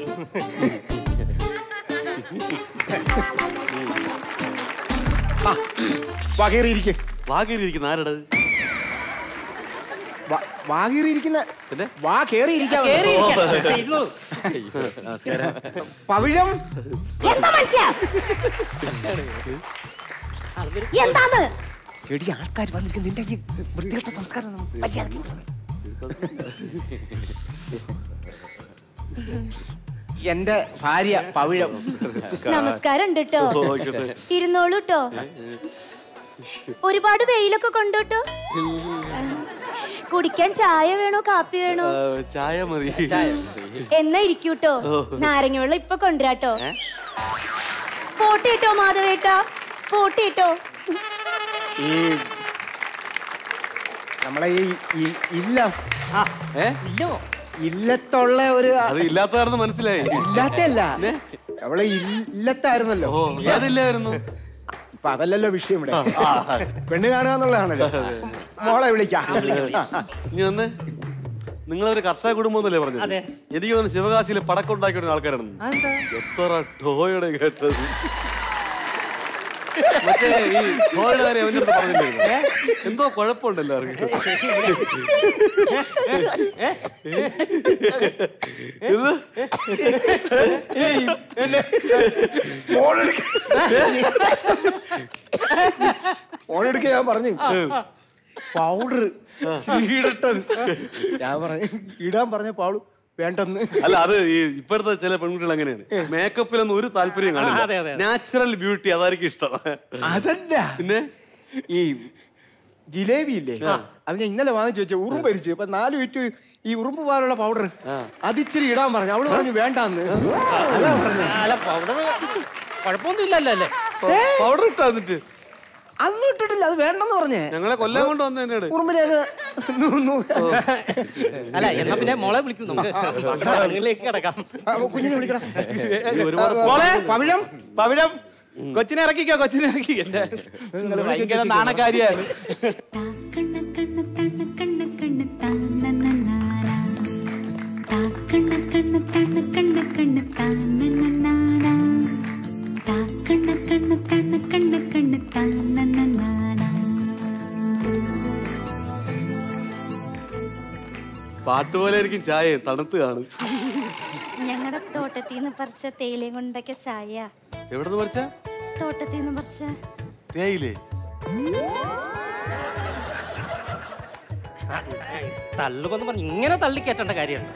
[SPEAKER 1] ആ, വാ കയറിയിരിക്കെ
[SPEAKER 9] വാഗിരിക്കുന്ന ആരടത്
[SPEAKER 1] വാ കയറിയിരിക്കുന്ന
[SPEAKER 9] പിന്നെ?
[SPEAKER 1] വാ കയറിയിരിക്കാൻ
[SPEAKER 12] കേറി ഇരിക്കാൻ. ദേ ഇരുന്നോ.
[SPEAKER 9] നമസ്കാരം
[SPEAKER 1] പവിഴം
[SPEAKER 8] എന്താ മനുഷ്യ എന്താന്ന്
[SPEAKER 1] എടി ആൾക്കാർ വന്നിരിക്കുന്ന നിന്റെ ഈ വൃത്തികെട്ട സംസ്കാരം മര്യാദയ്ക്ക് എന്റെ ഭാര്യ പവിഴം
[SPEAKER 8] നമസ്കാരം ഉണ്ട് കേട്ടോ
[SPEAKER 9] ഓ, ആയിക്കോട്ടെ.
[SPEAKER 8] ഇരുന്നോളൂ കേട്ടോ ഒരുപാട് വെയിലൊക്കെ കൊണ്ടോട്ടോ കുടിക്കാൻ ചായ വേണോ കാപ്പി വേണോ
[SPEAKER 9] ആ, ചായ മതി
[SPEAKER 8] എന്നാ ഇരിക്കൂട്ടോ
[SPEAKER 9] ഓ.
[SPEAKER 8] നാരങ്ങ വെള്ളം ഇപ്പൊ കൊണ്ടുവരാട്ടോ പോട്ടിട്ടോ മാധവേട്ടാ പോട്ടിട്ടോ
[SPEAKER 1] ഈ നമ്മളെ ഈ ഈ- ഇല്ല
[SPEAKER 9] ഏ
[SPEAKER 12] ഇല്ലോ
[SPEAKER 1] ഇല്ലത്തുള്ള ഒരു
[SPEAKER 9] അത് ഇല്ലാത്തതാണെന്ന് മനസ്സിലായി
[SPEAKER 1] ഇല്ലാത്തല്ല അവളെ ഇല്ലത്തായിരുന്നല്ലോ
[SPEAKER 9] ഓ ഏതില്ലായിരുന്നു
[SPEAKER 1] ഇപ്പൊ ഇപ്പൊ അതല്ലല്ലോ വിഷയം ഇവിടെ പെണ്ണ് കാണുക എന്നുള്ളതാണല്ലോ മോളെ വിളിക്കാം
[SPEAKER 9] നീ വന്ന് നിങ്ങളൊരു കർഷക കുടുംബം എന്നല്ലേ പറഞ്ഞത്
[SPEAKER 12] അതെ.
[SPEAKER 9] എനിക്ക് തോന്നുന്നു ശിവകാശിയിൽ പടക്കം ഉണ്ടാക്കിയ ആൾക്കാരാണ് എത്ര ടോയുടെ കേട്ടത് മറ്റേ ഈ ടോയുടെ കാര്യം അവന്റെ അടുത്ത് പറഞ്ഞില്ലേ എന്തോ കുഴപ്പമുണ്ടല്ലോ അവർക്ക് ഇത്
[SPEAKER 1] മോളെടുക്ക ഞാൻ പറഞ്ഞു പൗഡർ ഇടട്ടത് ഞാൻ പറഞ്ഞു ഇടാൻ പറഞ്ഞ പൗള് വേണ്ടെന്ന്
[SPEAKER 9] അല്ല അത് ഈ ഇപ്പോഴത്തെ ചില പെൺകുട്ടികൾ അങ്ങനെയാണ് മേക്കപ്പിലൊന്നും ഒരു താല്പര്യം
[SPEAKER 12] അതെ, അതെ,
[SPEAKER 9] കാണില്ല
[SPEAKER 12] അതെ.
[SPEAKER 9] നാച്ചുറൽ ബ്യൂട്ടി അതായിരിക്കും ഇഷ്ടം
[SPEAKER 1] അതല്ല
[SPEAKER 9] പിന്നെ
[SPEAKER 1] ഈ ജിലേബി ഇല്ലേ അത് ഞാൻ ഇന്നലെ വാങ്ങിച്ചു വെച്ച ഉറുമ്പ് അരിച്ച് അപ്പൊ നാല് വിറ്റ് ഈ ഉറുമ്പ് പോലുള്ള പൗഡർ അതിച്ചിരി ഇടാൻ പറഞ്ഞു അവള് പറഞ്ഞു വേണ്ടാന്ന് അതാ പറഞ്ഞേ
[SPEAKER 12] അല്ല പൗഡർ കുഴപ്പമൊന്നും ഇല്ലല്ലോ അല്ലേ
[SPEAKER 9] പൗഡർ ഇട്ടാ എന്നിട്ട്
[SPEAKER 1] അന്നും ഇട്ടിട്ടില്ല അത് വേണ്ടെന്ന് പറഞ്ഞേ
[SPEAKER 9] ഞങ്ങളെ കൊല്ലാൻ കൊണ്ട് വന്ന എന്നോട്
[SPEAKER 1] ഉറുമ്പിലേക്ക്
[SPEAKER 12] അല്ല എന്നാ പിന്നെ മോളെ വിളിക്കും നമുക്ക് ചടങ്ങുകളിലേക്ക് കിടക്കാം
[SPEAKER 1] കുഞ്ഞിനെ വിളിക്കണം
[SPEAKER 12] മോളെ
[SPEAKER 1] പവിഴം
[SPEAKER 9] പവിഴം കൊച്ചിനെ ഇറക്കിക്കോ കൊച്ചിനെ ഇറക്കി എന്റെ നിങ്ങള് ഭയങ്കര നാണക്കാരിയാണ് പാട്ട് പോലെ ആയിരിക്കും ചായ തണുത്ത് കാണും
[SPEAKER 8] ഞങ്ങളുടെ തോട്ടത്തിൽ നിന്ന് പറിച്ച തേയിലയും കൊണ്ടൊക്കെ ചായ
[SPEAKER 9] എവിടെ നിന്ന് പറിച്ച
[SPEAKER 8] തോട്ടത്തിൽ നിന്ന് പറിച്ച
[SPEAKER 9] തേയിലേ
[SPEAKER 12] തള്ളുകൊന്ന് പറഞ്ഞ് ഇങ്ങനെ തള്ളിക്കേറ്റേണ്ട കാര്യമുണ്ട്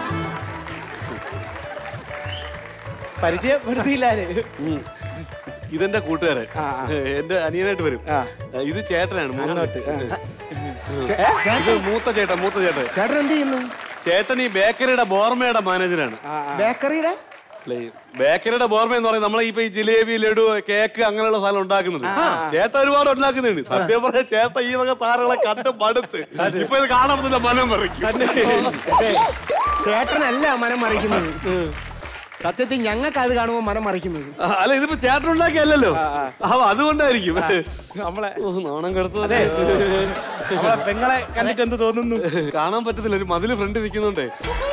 [SPEAKER 9] പരിചയപ്പെടുത്തിയില്ലാര് ഇതെന്റെ കൂട്ടുകാരൻ എന്റെ അനിയനായിട്ട് വരും ഇത് ചേട്ടനാണ് മൂന്നോട്ട് ഇത് മൂത്ത ചേട്ടൻ മൂത്ത ചേട്ടൻ
[SPEAKER 1] ചേട്ടൻ എന്ത് ചെയ്യുന്നു
[SPEAKER 9] ചേട്ടൻ ഈ ബേക്കറിയുടെ ബോർമയുടെ മാനേജറാണ്
[SPEAKER 1] ബേക്കറിയുടെ
[SPEAKER 9] അല്ല, ഈ ബേക്കറിയുടെ ബോർമ എന്ന് പറയുന്നത് നമ്മളെ ഇപ്പൊ ഈ ജിലേബി ലഡു കേക്ക് അങ്ങനെയുള്ള സാധനം ഉണ്ടാക്കുന്നത് ചേട്ടൻ ഒരുപാട് ഉണ്ടാക്കുന്നുണ്ട് സത്യം പറഞ്ഞ ചേട്ടൻ ഈ വക സാധനങ്ങളെ കണ്ട് മടുത്ത് ഇപ്പൊ ഇത് കാണാൻ പറ്റുന്ന മനം പറിക്കും
[SPEAKER 1] ചേട്ടനല്ല മനം മറിക്കുന്നത് സത്യത്തിൽ ഞങ്ങൾക്ക് അത് കാണുമ്പോൾ മനം മറിക്കുന്നത്
[SPEAKER 9] ആ, അല്ല ഇതിപ്പോ ചേട്ടൻ ഉണ്ടാക്കിയല്ലോ അപ്പൊ അതുകൊണ്ടായിരിക്കും നമ്മളെ നാണം കെടുത്തത്
[SPEAKER 1] നമ്മളെ പെങ്ങളെ കണ്ടിട്ട് എന്ത് തോന്നുന്നു
[SPEAKER 9] കാണാൻ പറ്റത്തില്ല ഒരു മതില് ഫ്രണ്ട് നിൽക്കുന്നുണ്ടേ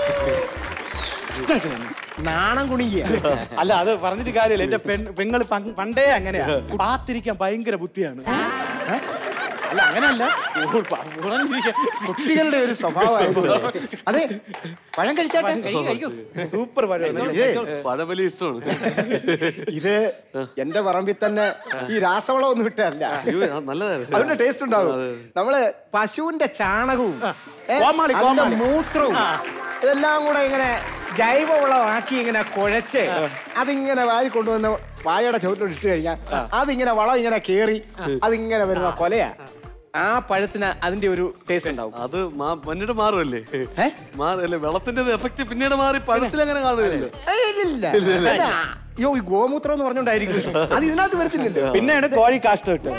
[SPEAKER 1] നാണം കുണിക്കുക
[SPEAKER 13] അല്ല അത് പറഞ്ഞിട്ട് കാര്യമില്ല എന്റെ പെൺ പെങ്ങള് പങ്- പണ്ടേ അങ്ങനെയാ കാത്തിരിക്കാൻ ഭയങ്കര ബുദ്ധിയാണ് ഏ? അല്ല അങ്ങനെയല്ല ഊ- പ- ഉണർന്നിരിക്കാൻ.
[SPEAKER 1] കുട്ടികളുടെ ഒരു സ്വഭാവമായിരുന്നു അതെ പഴം കഴിച്ചാട്ടെ
[SPEAKER 13] സൂപ്പർ പഴം
[SPEAKER 9] പഴവലി ഇഷ്ടമാണ്
[SPEAKER 1] ഇത് എന്റെ പറമ്പിൽ തന്നെ ഈ രാസവളം ഒന്നും ഇട്ടല്ല
[SPEAKER 9] അയ്യോ, ആ, നല്ലതായിരുന്നു
[SPEAKER 1] അതിന്റെ ടേസ്റ്റ് ഉണ്ടാവും നമ്മള് പശുവിന്റെ ചാണകവും ഏ,
[SPEAKER 13] കോമാളി,
[SPEAKER 1] അതിന്റെ
[SPEAKER 13] കോമാളി.
[SPEAKER 1] മൂത്രവും ഇതെല്ലാം കൂടെ ഇങ്ങനെ ജൈവവളമാക്കി ഇങ്ങനെ കുഴച്ച് അതിങ്ങനെ വാരി കൊണ്ടുവന്ന് വായയുടെ ചുവട്ടിലോട്ട് ഇട്ട് കഴിഞ്ഞാൽ അതിങ്ങനെ വളം ഇങ്ങനെ കേറി അതിങ്ങനെ വരുന്ന കൊലയാ ആ പഴത്തിന് അതിന്റെ ഒരു ടേസ്റ്റ് ഉണ്ടാവും
[SPEAKER 9] അത് മാ- പിന്നീട് മാറുമല്ലേ മാറല്ലേ വെള്ളത്തിന്റെ എഫക്ട് പിന്നീട് മാറി പഴത്തിൽ അങ്ങനെ കാണുകയല്ലോ
[SPEAKER 1] ഏയ്, ഇല്ലില്ല. അല്ല, അയ്യോ ഈ ഗോമൂത്രം എന്ന് പറഞ്ഞോണ്ടായിരിക്കും അത് ഇതിനകത്ത് വരത്തില്ലല്ലോ
[SPEAKER 13] പിന്നെയാണ് കോഴി കാഷ്ടം ഇട്ടത്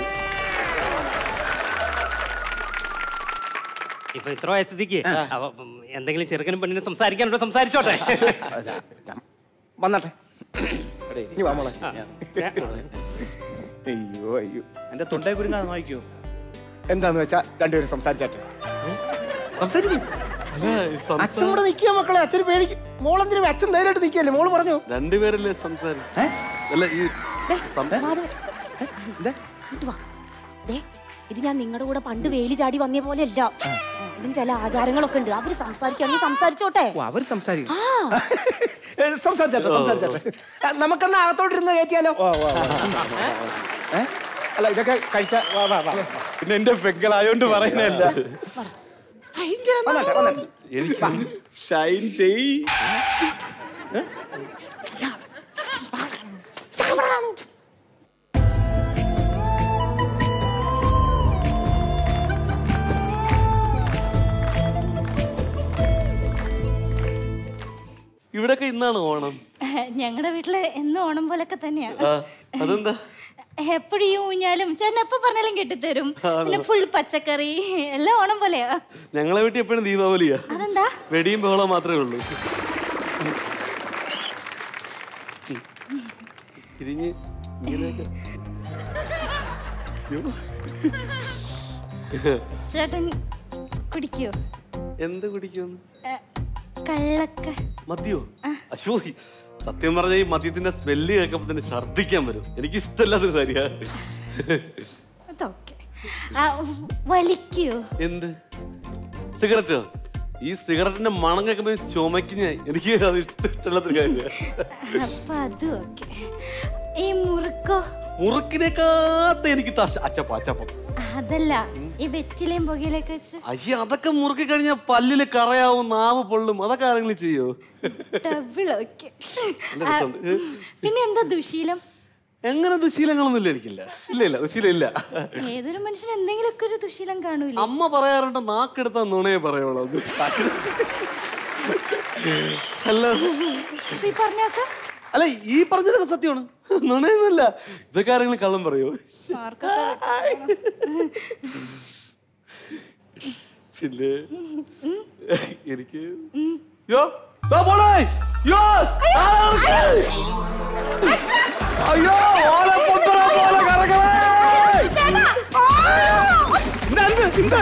[SPEAKER 12] ഇപ്പൊ ഇത്ര വയസ്സത്തേക്ക് അപ്പൊ ഉം, എന്തെങ്കിലും ചെറുക്കനും പെണ്ണിനും സംസാരിക്കാനുണ്ടോ സംസാരിച്ചോട്ടെ
[SPEAKER 1] വന്നാട്ടെ ഇനി വാ മോളെ. അയ്യോ അയ്യോ
[SPEAKER 13] എന്റെ തൊണ്ടേ കുരുങ്ങാതെ നോക്കിയോ
[SPEAKER 1] എന്താന്ന് വെച്ചാ രണ്ടുപേരും സംസാരിച്ചാട്ടെ സംസാരിക്കും അച്ഛൻ കൂടെ നിക്കുക മക്കളെ അച്ഛന് പേടിക്കും മോളെന്തിനും അച്ഛൻ ധൈര്യമായിട്ട് നിൽക്കല്ലേ മോള് പറഞ്ഞു
[SPEAKER 9] രണ്ടുപേരല്ലേ സംസാരം അല്ല ഈ സം-
[SPEAKER 8] ഇങ്ങോട്ട് വാ. ദേ, ഇത് ഞാൻ നിങ്ങളുടെ കൂടെ പണ്ട് വേലി ചാടി വന്നേ പോലെ അല്ല ഇതിന് ചില ആചാരങ്ങളൊക്കെ ഉണ്ട് അവര് സംസാരിക്കുകയാണെങ്കിൽ സംസാരിച്ചോട്ടെ
[SPEAKER 1] ഓ അവര് സംസാരിക്കും ഏ, സംസാരിച്ചാട്ടെ സംസാരിച്ചാട്ടെ ആ, നമുക്കെന്നാ അകത്തോട്ടിരുന്ന് കയറ്റിയാലോ ഏ? അല്ല ഇതൊക്കെ കഴിച്ച
[SPEAKER 13] പിന്നെ എന്റെ പെങ്ങളായോണ്ട് പറയുന്നല്ല
[SPEAKER 1] വന്നാട്ടെ വന്നാട്ടെ
[SPEAKER 9] എനിക്ക്
[SPEAKER 13] ഷൈൻ ചെയ്
[SPEAKER 9] ഇവിടൊക്കെ ഇന്നാണ് ഓണം
[SPEAKER 8] ഞങ്ങളുടെ വീട്ടില് എന്നും ഓണം പോലൊക്കെ തന്നെയാ
[SPEAKER 9] ആ, അതെന്താ
[SPEAKER 8] എപ്പോഴും ഈ ഊഞ്ഞാലും ചേട്ടൻ എപ്പോ പറഞ്ഞാലും കെട്ടിത്തരും പിന്നെ ഫുൾ പച്ചക്കറി എല്ലാം ഓണം പോലെയാ
[SPEAKER 9] ഞങ്ങളെ വീട്ടിൽ എപ്പോഴും ദീപാവലിയാ
[SPEAKER 8] അതെന്താ
[SPEAKER 9] വെടിയും ബഹളവും മാത്രമേ ഉള്ളൂ തിരിഞ്ഞ് ഇങ്ങനെയൊക്കെ
[SPEAKER 8] ചേട്ടൻ കുടിക്കോ
[SPEAKER 9] എന്ത് കുടിക്കുമെന്ന്
[SPEAKER 8] കള്ളക്ക
[SPEAKER 9] മദ്യോ അശോ സത്യം പറഞ്ഞ ഈ മദ്യത്തിന്റെ സ്മെല്ല് കേൾക്കുമ്പോ തന്നെ ഛർദ്ദിക്കാൻ വരും എനിക്ക് ഇഷ്ടമല്ലാത്തൊരു കാര്യ
[SPEAKER 8] അതൊക്കെ വലിക്കോ
[SPEAKER 9] എന്ത് സിഗരറ്റോ ഈ സിഗരറ്റിന്റെ മണം കേൾക്കുമ്പോ ചുമക്കുന്ന എനിക്ക് അത് ഇഷ്ട- ഇഷ്ടമല്ലാത്തൊരു കാര്യ
[SPEAKER 8] അപ്പൊ അതും ഒക്കെ ഈ മുറുക്കോ
[SPEAKER 9] മുറുക്കിനെക്കാത്ത എനിക്ക് തശ- അച്ചപ്പ അച്ചപ്പം
[SPEAKER 8] അതല്ല ഈ വെറ്റിലയും പുകയിലൊക്കെ വെച്ച്
[SPEAKER 9] അയ്യ അതൊക്കെ മുറുക്കി കഴിഞ്ഞാൽ പല്ലില് കറയാവും നാവ് പൊള്ളും അതൊക്കെ ആരെങ്കിലും ചെയ്യോ
[SPEAKER 8] ഡബിൾ ഒക്കെ
[SPEAKER 9] നല്ല രസമുണ്ട്.
[SPEAKER 8] പിന്നെ എന്താ ദുശീലം
[SPEAKER 9] എങ്ങനെ ദുശീലങ്ങളൊന്നും ഇല്ല എനിക്കില്ല ഇല്ല ഇല്ല ദുശീലം ഇല്ല
[SPEAKER 8] ഏതൊരു മനുഷ്യന് എന്തെങ്കിലുമൊക്കെ ഒരു ദുശീലം കാണൂലേ
[SPEAKER 9] അമ്മ പറയാറുണ്ട് നാക്കെടുത്താ നുണയെ പറയുള്ളൂ അത്. അല്ല
[SPEAKER 8] അപ്പൊ ഈ പറഞ്ഞൊക്കെ
[SPEAKER 9] അല്ല ഈ പറഞ്ഞതൊക്കെ സത്യമാണ് നുണയൊന്നുമല്ല ഇതൊക്കെ ആരെങ്കിലും കള്ളം പറയോ പിന്നെ എനിക്ക് യോ ദാ പോണേ യോ
[SPEAKER 13] അയ്യോ ഓലപ്പൊത്തറ പോലെ കറങ്ങണേ എന്ത് എന്ത്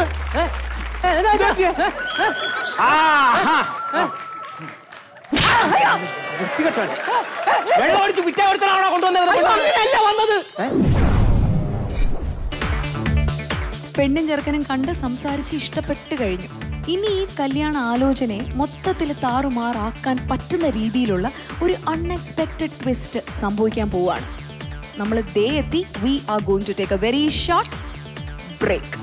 [SPEAKER 12] വൃത്തികെട്ടാണ് വെള്ളം അടിച്ച് പിറ്റേ കൊടുത്തണോ കൊണ്ടുവന്നത് വന്നത്
[SPEAKER 2] പെണ്ണും ചെറുക്കനും കണ്ട് സംസാരിച്ച് ഇഷ്ടപ്പെട്ട് കഴിഞ്ഞു ഇനി ഈ കല്യാണ ആലോചനയെ മൊത്തത്തിൽ താറുമാറാക്കാൻ പറ്റുന്ന രീതിയിലുള്ള ഒരു അൺഎക്സ്പെക്റ്റഡ് ട്വിസ്റ്റ് സംഭവിക്കാൻ പോവാണ് നമ്മൾ ദേ എത്തി we are going to take a very short break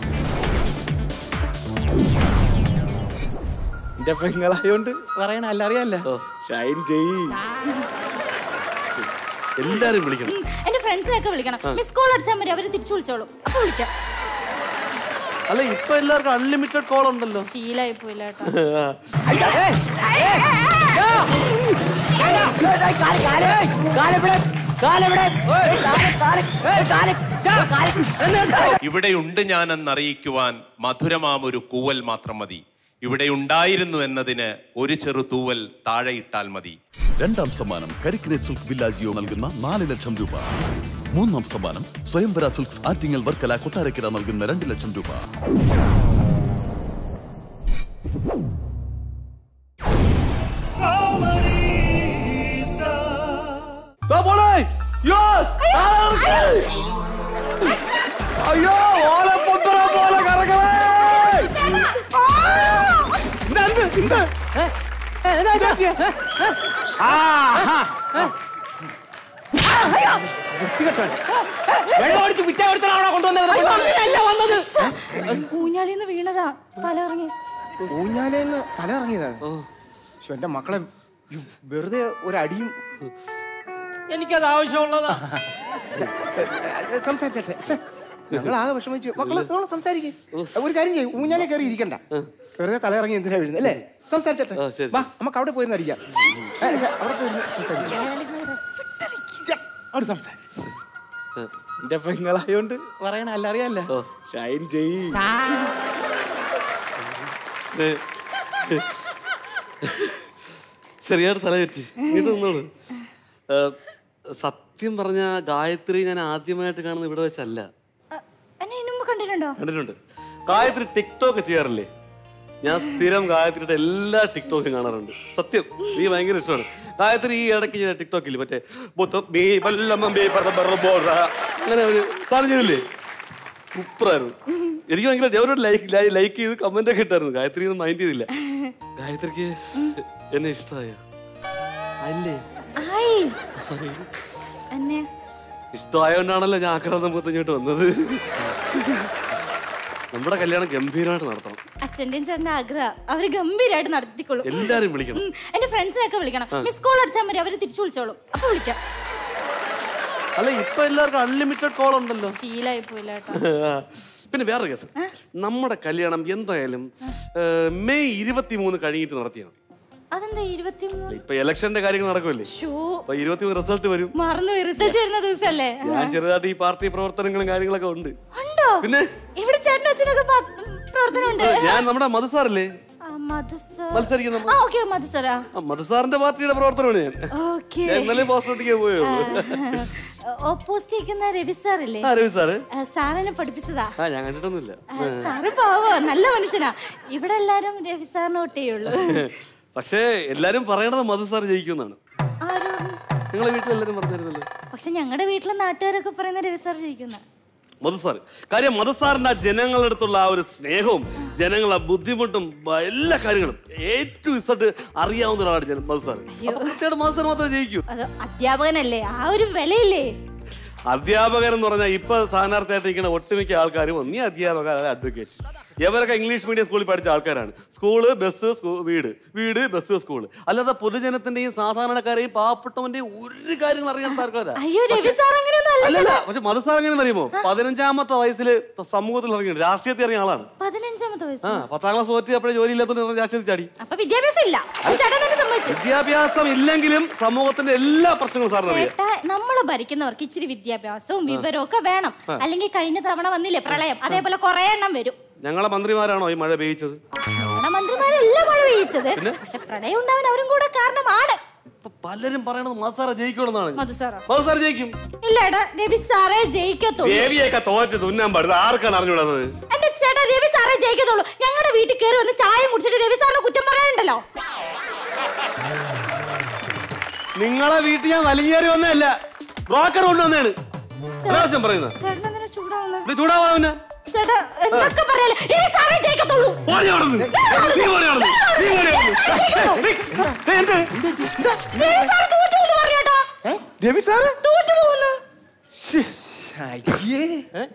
[SPEAKER 13] എന്റെ പെങ്ങളായോണ്ട് പറയണ അല്ല അറിയാല്ല ഷൈൻ ചെയ്
[SPEAKER 9] എല്ലാരും വിളിക്കണം
[SPEAKER 8] എന്റെ ഫ്രണ്ട്സിനൊക്കെ വിളിക്കണം
[SPEAKER 9] ആ.
[SPEAKER 8] മിസ് കോൾ അടിച്ചാൽ മതി അവര് തിരിച്ചു വിളിച്ചോളും അപ്പൊ വിളിക്കാം
[SPEAKER 9] അല്ല ഇപ്പൊ എല്ലാവർക്കും അൺലിമിറ്റഡ് കോൾ ഉണ്ടല്ലോ
[SPEAKER 8] ശീലായി പോയില്ല കേട്ടോ
[SPEAKER 3] ഇവിടെയുണ്ട് ഞാനെന്നറിയിക്കുവാൻ മധുരമാം ഒരു കൂവൽ മാത്രം മതി ഇവിടെ ഉണ്ടായിരുന്നു എന്നതിന് ഒരു ചെറു തൂവൽ താഴെ ഇട്ടാൽ മതി
[SPEAKER 10] രണ്ടാം സമ്മാനം കരിക്കിനെ സിൽക്ക് വില്ലാജിയോ നൽകുന്ന നാല് ലക്ഷം രൂപ മൂന്നാം സമ്മാനം സ്വയംവര സിൽക്സ് ആറ്റിങ്ങൽ വർക്കല കൊട്ടാരക്കര നൽകുന്ന രണ്ട് ലക്ഷം രൂപ
[SPEAKER 9] ദാ പോണേ യോ
[SPEAKER 13] അയ്യോ ഓലപ്പൊത്തറ പോലെ കറങ്ങണേ എന്ത് എന്ത്
[SPEAKER 12] വൃത്തികെട്ടാണ് വെള്ളം അടിച്ച് പിറ്റേ കൊടുത്തണോ കൊണ്ടുവന്നത് വന്നത്
[SPEAKER 8] ഊഞ്ഞാലിന്ന് വീണതാ തല ഇറങ്ങി
[SPEAKER 1] ഊഞ്ഞാലേന്ന് തല ഇറങ്ങിയതാണ് പക്ഷെ എന്റെ മക്കളെ ഈ വെറുതെ ഒരടിയും
[SPEAKER 12] എനിക്കത് ആവശ്യമുള്ളതാ
[SPEAKER 1] സംസാരിച്ചട്ടെ ഞങ്ങൾ ആകെ വിഷമിച്ചു മക്കള് നിങ്ങൾ സംസാരിക്കേ ഒരു കാര്യം ചെയ്യും ഊഞ്ഞാലെ കയറി ഇരിക്കണ്ട വെറുതെ തല ഇറങ്ങി എന്തിനാ വീഴുന്നത് അല്ലേ സംസാരിച്ചട്ടെ
[SPEAKER 9] ആ, ശരി,
[SPEAKER 1] വാ നമുക്ക് അവിടെ പോയിരുന്ന് അടിക്കാം ഏ, ശ്ശെ, അവിടെ പോയിരുന്ന് സംസാരിക്കാം
[SPEAKER 13] അവിടെ സംസാരിക്കും എന്റെ പെങ്ങളായോണ്ട് പറയണ അല്ല അറിയാല്ല ഷൈൻ ചെയ്
[SPEAKER 9] ചെറിയാട് തല തെറ്റി ഇത് നിന്നോളൂ ഏഹ്, സത്യം പറഞ്ഞ ഗായത്രി ഞാൻ ആദ്യമായിട്ട് കാണുന്നത് ഇവിടെ വെച്ചല്ല
[SPEAKER 8] എന്നെ ഇതിനു മുമ്പ് കണ്ടിട്ടുണ്ടോ
[SPEAKER 9] കണ്ടിട്ടുണ്ട് ഗായത്രി ടിക്ടോക്ക് ചെയ്യാറില്ലേ ഞാൻ സ്ഥിരം ഗായത്രിയുടെ എല്ലാ ടിക്ടോക്കും കാണാറുണ്ട് സത്യം നീ ഭയങ്കര ഇഷ്ടമാണ് ഗായത്രി ഈ ഇടയ്ക്ക് ചെയ്ത ടിക്ടോക്കിൽ മറ്റേ ബുദ്ധ ബേ ബല്ലമ്മ ബേ പറ പറ ബോറ. അങ്ങനെ ഒരു സാധനം ചെയ്തില്ലേ സൂപ്പറായിരുന്നു എനിക്ക് ഭയങ്കര ഞാൻ ഒരു ലൈക്ക് ലൈക്ക് ചെയ്ത് കമന്റ് ഒക്കെ ഇട്ടായിരുന്നു ഗായത്രി ഒന്നും മൈൻഡ് ചെയ്തില്ല ഗായത്രിക്ക് എന്നെ ഇഷ്ടമായോ അല്ലേ
[SPEAKER 8] ആയി എന്നെ
[SPEAKER 9] ഇഷ്ടമായോണ്ടാണല്ലോ ഞാൻ ആക്രാന്തം പുത്തഞ്ഞോട്ട് വന്നത് നമ്മുടെ കല്യാണം ഗംഭീരമായിട്ട് നടത്തണം
[SPEAKER 8] അച്ഛന്റെയും ചേട്ടന്റെ ആഗ്രഹം അവര് ഗംഭീരമായിട്ട് നടത്തിക്കൊള്ളും
[SPEAKER 9] എല്ലാരും വിളിക്കണം
[SPEAKER 8] ഉം, എന്റെ ഫ്രണ്ട്സിനൊക്കെ വിളിക്കണം
[SPEAKER 9] ആ.
[SPEAKER 8] മിസ് കോൾ അടിച്ചാൽ മതി അവര് തിരിച്ചു വിളിച്ചോളും അപ്പൊ വിളിക്കാം
[SPEAKER 9] അല്ല ഇപ്പൊ എല്ലാവർക്കും അൺലിമിറ്റഡ് കോൾ ഉണ്ടല്ലോ
[SPEAKER 8] ശീലായി പോയില്ല കേട്ടോ
[SPEAKER 9] പിന്നെ വേറെ കേസ് നമ്മുടെ കല്യാണം എന്തായാലും ഏഹ്, മെയ് ഇരുപത്തി മൂന്ന് കഴിഞ്ഞിട്ട് നടത്തിയാൽ മതി
[SPEAKER 8] അതെന്താ ഇരുപത്തിമൂന്ന്
[SPEAKER 9] ഇപ്പൊ ഇലക്ഷന്റെ കാര്യങ്ങൾ നടക്കുമല്ലേ
[SPEAKER 8] ഷൂ
[SPEAKER 9] അപ്പൊ ഇരുപത്തി മൂന്ന് റിസൾട്ട് വരും
[SPEAKER 8] മറന്നു റിസൾട്ട് വരുന്ന ദിവസല്ലേ
[SPEAKER 9] ഞാൻ ചെറുതായിട്ട് ഈ പാർട്ടി പ്രവർത്തനങ്ങളും കാര്യങ്ങളൊക്കെ ഉണ്ട്
[SPEAKER 8] ഉണ്ടോ
[SPEAKER 9] പിന്നെ
[SPEAKER 8] ഇവിടെ ചേട്ടനും അച്ഛനൊക്കെ പാ- പ്രവർത്തനമുണ്ട്
[SPEAKER 9] ഞാൻ നമ്മുടെ മധുസാറില്ലേ
[SPEAKER 8] ആ, മധു സർ
[SPEAKER 9] മത്സരിക്കുന്ന
[SPEAKER 8] ആ ഓക്കെ മധു സാറാ
[SPEAKER 9] ആ, മധുസാറിന്റെ പാർട്ടിയുടെ പ്രവർത്തനമാണ് ഞാൻ
[SPEAKER 8] ഓക്കെ
[SPEAKER 9] ഞാൻ ഇന്നലെ പോസ്റ്റോട്ടിക്ക് പോയുള്ളൂ
[SPEAKER 8] ഓപ്പോസിറ്റ് ഇരിക്കുന്ന രവി സാറല്ലേ
[SPEAKER 9] ആ രവി സാറ്
[SPEAKER 8] ആ, സാറിനെ പഠിപ്പിച്ചതാ
[SPEAKER 9] ആ ഞാൻ കണ്ടിട്ടൊന്നുമില്ല
[SPEAKER 8] ആ, സാറ് പാവോ നല്ല മനുഷ്യനാ ഇവിടെ എല്ലാരും രവി സാറിന് വോട്ട് ചെയ്യുള്ളൂ
[SPEAKER 9] പക്ഷേ എല്ലാരും പറയണത് മധു സാർ ജയിക്കുമെന്നാണ് നിങ്ങളെ വീട്ടിലെല്ലാരും പറഞ്ഞിരുന്നല്ലോ
[SPEAKER 8] പക്ഷെ ഞങ്ങളുടെ വീട്ടിലെ നാട്ടുകാരൊക്കെ പറയുന്ന രവി സാർ ജയിക്കുന്ന
[SPEAKER 9] മധു സാർ കാര്യം മധു സാറിന്റെ ആ ജനങ്ങളുടെ അടുത്തുള്ള ആ ഒരു സ്നേഹവും ജനങ്ങളുടെ ബുദ്ധിമുട്ടും ബ- എല്ലാ കാര്യങ്ങളും ഏറ്റവും ഇസട്ട് അറിയാവുന്ന ഒരാളാണ് ജന- മധു സാർ അപ്പൊ കൃത്യമായിട്ട് മധു സാർ മാത്രമേ ജയിക്കൂ
[SPEAKER 8] അത് അധ്യാപകനല്ലേ ആ ഒരു വിലയില്ലേ
[SPEAKER 9] അധ്യാപകൻ എന്ന് പറഞ്ഞാൽ ഇപ്പൊ സ്ഥാനാർത്ഥിയായിട്ട് നിൽക്കുന്ന ഒട്ടുമിക്ക ആൾക്കാരും ഒന്നീ അധ്യാപകർ അഡ്വക്കേറ്റ് ഇവരൊക്കെ ഇംഗ്ലീഷ് മീഡിയം സ്കൂളിൽ പഠിച്ച ആൾക്കാരാണ് സ്കൂള് ബസ് സ്കൂ- വീട് വീട് ബസ് സ്കൂള് അല്ലാതെ പൊതുജനത്തിന്റെയും സാധാരണക്കാരെയും പാവപ്പെട്ടവന്റെയും ഒരു കാര്യങ്ങൾ അറിയാത്ത ആൾക്കാരാ
[SPEAKER 8] അയ്യോ രവി സാർ അങ്ങനെയൊന്നും അല്ല
[SPEAKER 9] അല്ലല്ല പക്ഷെ മധു സാർ എങ്ങനെ അറിയുമോ പതിനഞ്ചാമത്തെ വയസ്സിൽ സമൂഹത്തിൽ ഇറങ്ങി രാഷ്ട്രീയത്തിൽ ഇറങ്ങിയ ആളാണ്
[SPEAKER 8] പതിനഞ്ചാമത്തെ
[SPEAKER 9] ആ
[SPEAKER 8] വയസ്സ്
[SPEAKER 9] പത്താം ക്ലാസ് തോറ്റി അപ്പോഴേ ജോലി ഇല്ലാത്തതുകൊണ്ട് രാഷ്ട്രീയത്തിൽ ചാടി
[SPEAKER 8] അപ്പൊ വിദ്യാഭ്യാസം ഇല്ല അത് ചേട്ടൻ തന്നെ സമ്മതിച്ചു
[SPEAKER 9] വിദ്യാഭ്യാസം ഇല്ലെങ്കിലും സമൂഹത്തിന്റെ എല്ലാ പ്രശ്നങ്ങളും സാറിന് അറിയാം
[SPEAKER 8] ചേട്ടാ നമ്മള് ഭരിക്കുന്നവർക്ക് ഇച്ചിരി വിദ്യാഭ്യാസവും വിവരവും ഒക്കെ വേണം അല്ലെങ്കിൽ കഴിഞ്ഞ തവണ വന്നില്ലേ പ്രളയം അതേപോലെ കുറെ എണ്ണം വരും
[SPEAKER 9] ഞങ്ങളെ മന്ത്രിമാരാണോ ഈ മഴ പെയ്യിച്ചത്
[SPEAKER 8] നമ്മുടെ മന്ത്രിമാരെല്ലാം മഴ പെയ്യിച്ചത് പക്ഷെ പ്രളയം ഉണ്ടാവാൻ അവരും കൂടെ കാരണമാണ്
[SPEAKER 9] ഇപ്പൊ പലരും പറയണത് മധു സാറെ ജയിക്കണമെന്നാണ്
[SPEAKER 8] മധു സാറാ
[SPEAKER 9] മധു സാർ ജയിക്കും
[SPEAKER 8] ഇല്ല ഏട്ടാ രവി സാറേ ജയിക്കത്തുള്ളൂ
[SPEAKER 9] ദേവിയൊക്കെ തോറ്റ് തുന്നാൻ പാടുന്നത് ആർക്കാണ് അറിഞ്ഞൂടാത്തത്
[SPEAKER 8] എന്റെ ചേട്ടാ രവി സാറേ ജയിക്കത്തുള്ളൂ ഞങ്ങളുടെ വീട്ടിൽ കയറി വന്ന് ചായയും കുടിച്ചിട്ട് രവി സാറിനെ കുറ്റം പറയാനുണ്ടല്ലോ
[SPEAKER 9] നിങ്ങളെ വീട്ടിൽ ഞാൻ വലിഞ്ഞേറി വന്നതല്ല ബ്രോക്കർ കൊണ്ടുവന്നതാണ് പ്രാവശ്യം പറയുന്നത്
[SPEAKER 8] ചേട്ടൻ എന്തിനാ ചൂടാവുന്നത്
[SPEAKER 9] ഇത് ചൂടാവാ പിന്നെ
[SPEAKER 8] ചേട്ടാ എന്തൊക്കെ പറയാലോ രവി സാറേ ജയിക്കത്തുള്ളൂ
[SPEAKER 9] പോടി അവിടുന്ന്. നീ പോടി അവിടുന്ന്. നീ പോടി അവിടുന്ന്. ഏയ്, എന്ത്?
[SPEAKER 8] രവി സാർ തോറ്റു എന്ന് പറഞ്ഞേട്ടാ
[SPEAKER 13] രവി സാറ്
[SPEAKER 8] തോറ്റു പോകുന്നു
[SPEAKER 1] അയ്യേ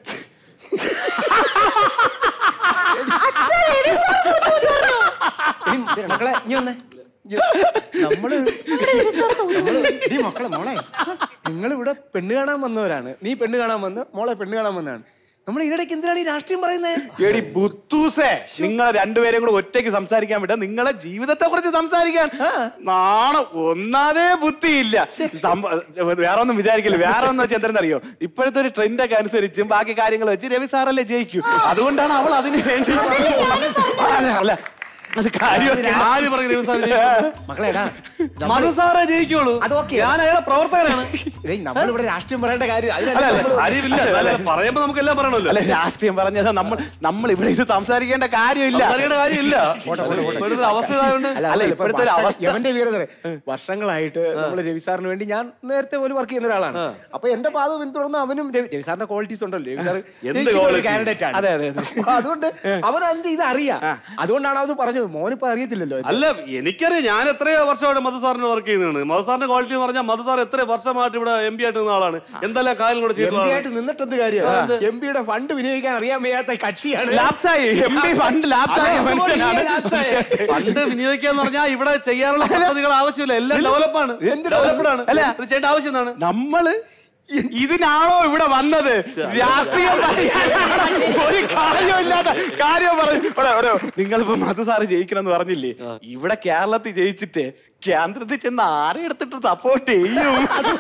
[SPEAKER 8] അച്ഛാ രവി സാർ തോറ്റു എന്ന് പറഞ്ഞു
[SPEAKER 1] എടി, മക്കളെ ഇനി വന്നേ ഇയ്യ്. നമ്മള് നമ്മള് എടി മക്കളെ മോളെ നിങ്ങൾ ഇവിടെ പെണ്ണ് കാണാൻ വന്നവരാണ് നീ പെണ്ണ് കാണാൻ വന്ന് മോളെ പെണ്ണ് കാണാൻ വന്നതാണ് നമ്മൾ ഇതിനിടയ്ക്ക് എന്തിനാണ് ഈ രാഷ്ട്രീയം പറയുന്നത്
[SPEAKER 13] എടി ബുത്തൂസേ നിങ്ങൾ രണ്ടുപേരെയും കൂടെ ഒറ്റയ്ക്ക് സംസാരിക്കാൻ വിട്ട നിങ്ങളെ ജീവിതത്തെ കുറിച്ച് സംസാരിക്കാൻ നാണം ഒന്നാതേ ബുദ്ധിയില്ല സംഭ- വേറെ ഒന്നും വിചാരിക്കില്ല വേറെ ഒന്നും വെച്ചാൽ എന്തെന്നറിയോ ഇപ്പോഴത്തെ ഒരു ട്രെൻഡൊക്കെ അനുസരിച്ചും ബാക്കി കാര്യങ്ങൾ വെച്ച് രവി സാറല്ലേ ജയിക്കൂ അതുകൊണ്ടാണ് അവൾ അതിന് വേണ്ടി അല്ല, അല്ല അത് കാര്യം
[SPEAKER 9] ആര് പറഞ്ഞു രവി സാർ ജയിക്കും?
[SPEAKER 1] മക്കളെടാ
[SPEAKER 9] മധു സാറേ ജയിക്കുള്ളൂ
[SPEAKER 1] അതൊക്കെ
[SPEAKER 9] ഞാൻ അയാളെ പ്രവർത്തകനാണ്
[SPEAKER 1] എടീ, നമ്മളിവിടെ രാഷ്ട്രീയം പറയേണ്ട കാര്യം അതിനല്ല
[SPEAKER 13] അല്ല, അല്ല,
[SPEAKER 1] നമ്മള്
[SPEAKER 9] കാര്യമില്ല എന്നാലും പറയുമ്പോ നമുക്ക് എല്ലാം പറയണമല്ലോ
[SPEAKER 13] അല്ല രാഷ്ട്രീയം പറഞ്ഞത് നമ്മൾ നമ്മൾ ഇവിടെ ഇത് സംസാരിക്കേണ്ട കാര്യമില്ല
[SPEAKER 9] സംസാരിക്കേണ്ട കാര്യമില്ല ഇപ്പോഴത്തെ അവസ്ഥ ഇതായതുകൊണ്ട്
[SPEAKER 1] അല്ല,
[SPEAKER 13] അല്ല,
[SPEAKER 1] ഇപ്പൊ
[SPEAKER 13] ഇപ്പോഴത്തെ ഒരു
[SPEAKER 1] വർഷ-
[SPEAKER 13] അവസ്ഥ-
[SPEAKER 1] എവന്റെ വീരത വർഷങ്ങളായിട്ട് നമ്മൾ രവി സാറിന് വേണ്ടി ഞാൻ നേരത്തെ പോലും വർക്ക് ചെയ്യുന്ന ഒരാളാണ് അപ്പൊ എന്റെ പാത പിന്തുടർന്ന് അവനും രവി രവി സാറിന്റെ ക്വാളിറ്റീസ് ഉണ്ടല്ലോ രവി സാർ
[SPEAKER 9] എന്ത് quality?
[SPEAKER 1] കാൻഡിഡേറ്റ് ആണ്
[SPEAKER 13] അതെ, അതെ, അതെ.
[SPEAKER 1] അപ്പൊ അതുകൊണ്ട് അവൻ അതിന്റെ ഇത് അറിയാം അതുകൊണ്ടാണ് അത് പറഞ്ഞത് മോനിപ്പോ അറിയത്തില്ലല്ലോ ഇത്.
[SPEAKER 9] അല്ല എനിക്കറിയാം ഞാൻ എത്രയോ വർഷമായിട്ട് മധു സാറിന് വർക്ക് ചെയ്യുന്നതാണ് മധു സാറിന്റെ ക്വാളിറ്റി എന്ന് പറഞ്ഞാൽ മധു സാർ എത്ര വർഷമായിട്ട് ഇവിടെ എം പി ആയിട്ട് നിന്ന ആളാണ് എന്തെല്ലാം കാര്യം കൂടെ
[SPEAKER 1] എം പി
[SPEAKER 9] ചെയ്തിട്ടുള്ള
[SPEAKER 1] ആയിട്ട് നിന്നിട്ട് എന്ത് കാര്യം എം പിയുടെ ഫണ്ട് വിനിയോഗിക്കാൻ അറിയാൻ വയ്യാത്ത കക്ഷിയാണ്
[SPEAKER 13] ലാപ്സായി എം പി ഫണ്ട് ലാപ്സായ മനുഷ്യനാണ്
[SPEAKER 9] ഫണ്ട് വിനിയോഗിക്കാന്ന് പറഞ്ഞാൽ ഇവിടെ ചെയ്യാനുള്ള പദ്ധതികൾ ആവശ്യമില്ല എല്ലാം ഡെവലപ്പാണ് എന്ത് ഡെവലപ്ഡാണ് അല്ല ഇത് ചെയ്യേണ്ട ആവശ്യം എന്താണ്
[SPEAKER 13] നമ്മള് ഇതിനാണോ ഇവിടെ വന്നത് രാഷ്ട്രീയം പറയാനാണോ? ഒരു കാര്യമില്ലാത്ത കാര്യം പറഞ്ഞു നിങ്ങളിപ്പോ മധു സാറ് ജയിക്കണം എന്ന് പറഞ്ഞില്ലേ ഇവിടെ കേരളത്തിൽ ജയിച്ചിട്ട് കേന്ദ്രത്തിൽ ചെന്ന് ആരെ എടുത്തിട്ട് സപ്പോർട്ട് ചെയ്യും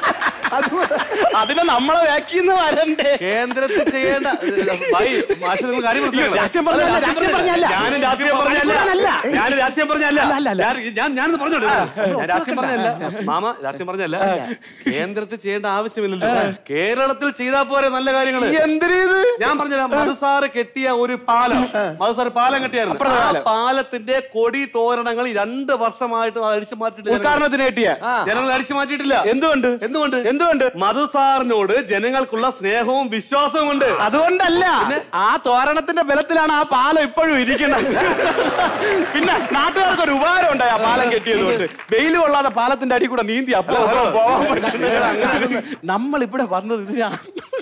[SPEAKER 13] അതിനെ നമ്മളെ വ്യാഖ്യെന്ന് വരണ്ടേ
[SPEAKER 9] കേന്ദ്രത്തിൽ ചെയ്യേണ്ട ഭായി, മാഷ് നിങ്ങൾ കാര്യം മനസ്സിലാക്കണം.
[SPEAKER 13] രാഷ്ട്രീയം പറഞ്ഞല്ല,
[SPEAKER 9] അല്ല,
[SPEAKER 13] രാഷ്ട്രീയം പറഞ്ഞല്ല.
[SPEAKER 9] ഞാനും രാഷ്ട്രീയം പറഞ്ഞല്ല
[SPEAKER 13] അല്ല.
[SPEAKER 9] ഞാനും രാഷ്ട്രീയം പറഞ്ഞല്ല
[SPEAKER 13] അല്ല, അല്ല, അല്ല.
[SPEAKER 9] ഞാൻ- ഞാൻ ഞാനൊന്ന് പറഞ്ഞോട്ടെ ഞാൻ രാഷ്ട്രീയം പറഞ്ഞല്ല മാമ രാഷ്ട്രീയം പറഞ്ഞല്ല കേന്ദ്രത്തിൽ ചെയ്യേണ്ട ആവശ്യമില്ലല്ലോ കേരളത്തിൽ ചെയ്താൽ പോരെ നല്ല കാര്യങ്ങള്
[SPEAKER 13] എന്തിനു ഇത്
[SPEAKER 9] ഞാൻ പറഞ്ഞുതരാം മധുസാറ് കെട്ടിയ ഒരു പാലം മധുസാറ് പാലം കെട്ടിയായിരുന്നു
[SPEAKER 13] അപ്പുറത്തെ
[SPEAKER 9] ആ
[SPEAKER 13] പാലം.
[SPEAKER 9] പാലത്തിന്റെ കൊടി തോരണങ്ങൾ ഈ രണ്ട് വർഷമായിട്ട് അത് അടിച്ചു മാറ്റിട്ട് ജനങ്ങൾ-
[SPEAKER 13] ഉദ്ഘാടനത്തിന് കിട്ടിയ
[SPEAKER 9] ജനങ്ങൾ അടിച്ചു മാറ്റിയിട്ടില്ല
[SPEAKER 13] എന്തുകൊണ്ട്
[SPEAKER 9] എന്തുകൊണ്ട്
[SPEAKER 13] എന്തുകൊണ്ട്
[SPEAKER 9] മധുസാറിനോട് ജനങ്ങൾക്കുള്ള സ്നേഹവും വിശ്വാസവും ഉണ്ട്
[SPEAKER 13] അതുകൊണ്ടല്ല ആ തോരണത്തിന്റെ ബലത്തിലാണ് ആ പാലം ഇപ്പോഴും ഇരിക്കുന്നത് പിന്നെ നാട്ടുകാർക്ക് ഒരു ഉപകാരം ഉണ്ടായി ആ പാലം കെട്ടിയത് കൊണ്ട് വെയിൽ കൊള്ളാതെ പാലത്തിന്റെ അടി കൂടെ നീന്തി അപ്പോ പോവാൻ പറ്റുന്നത് നമ്മൾ ഇവിടെ വന്നത് ഇതിനാണ്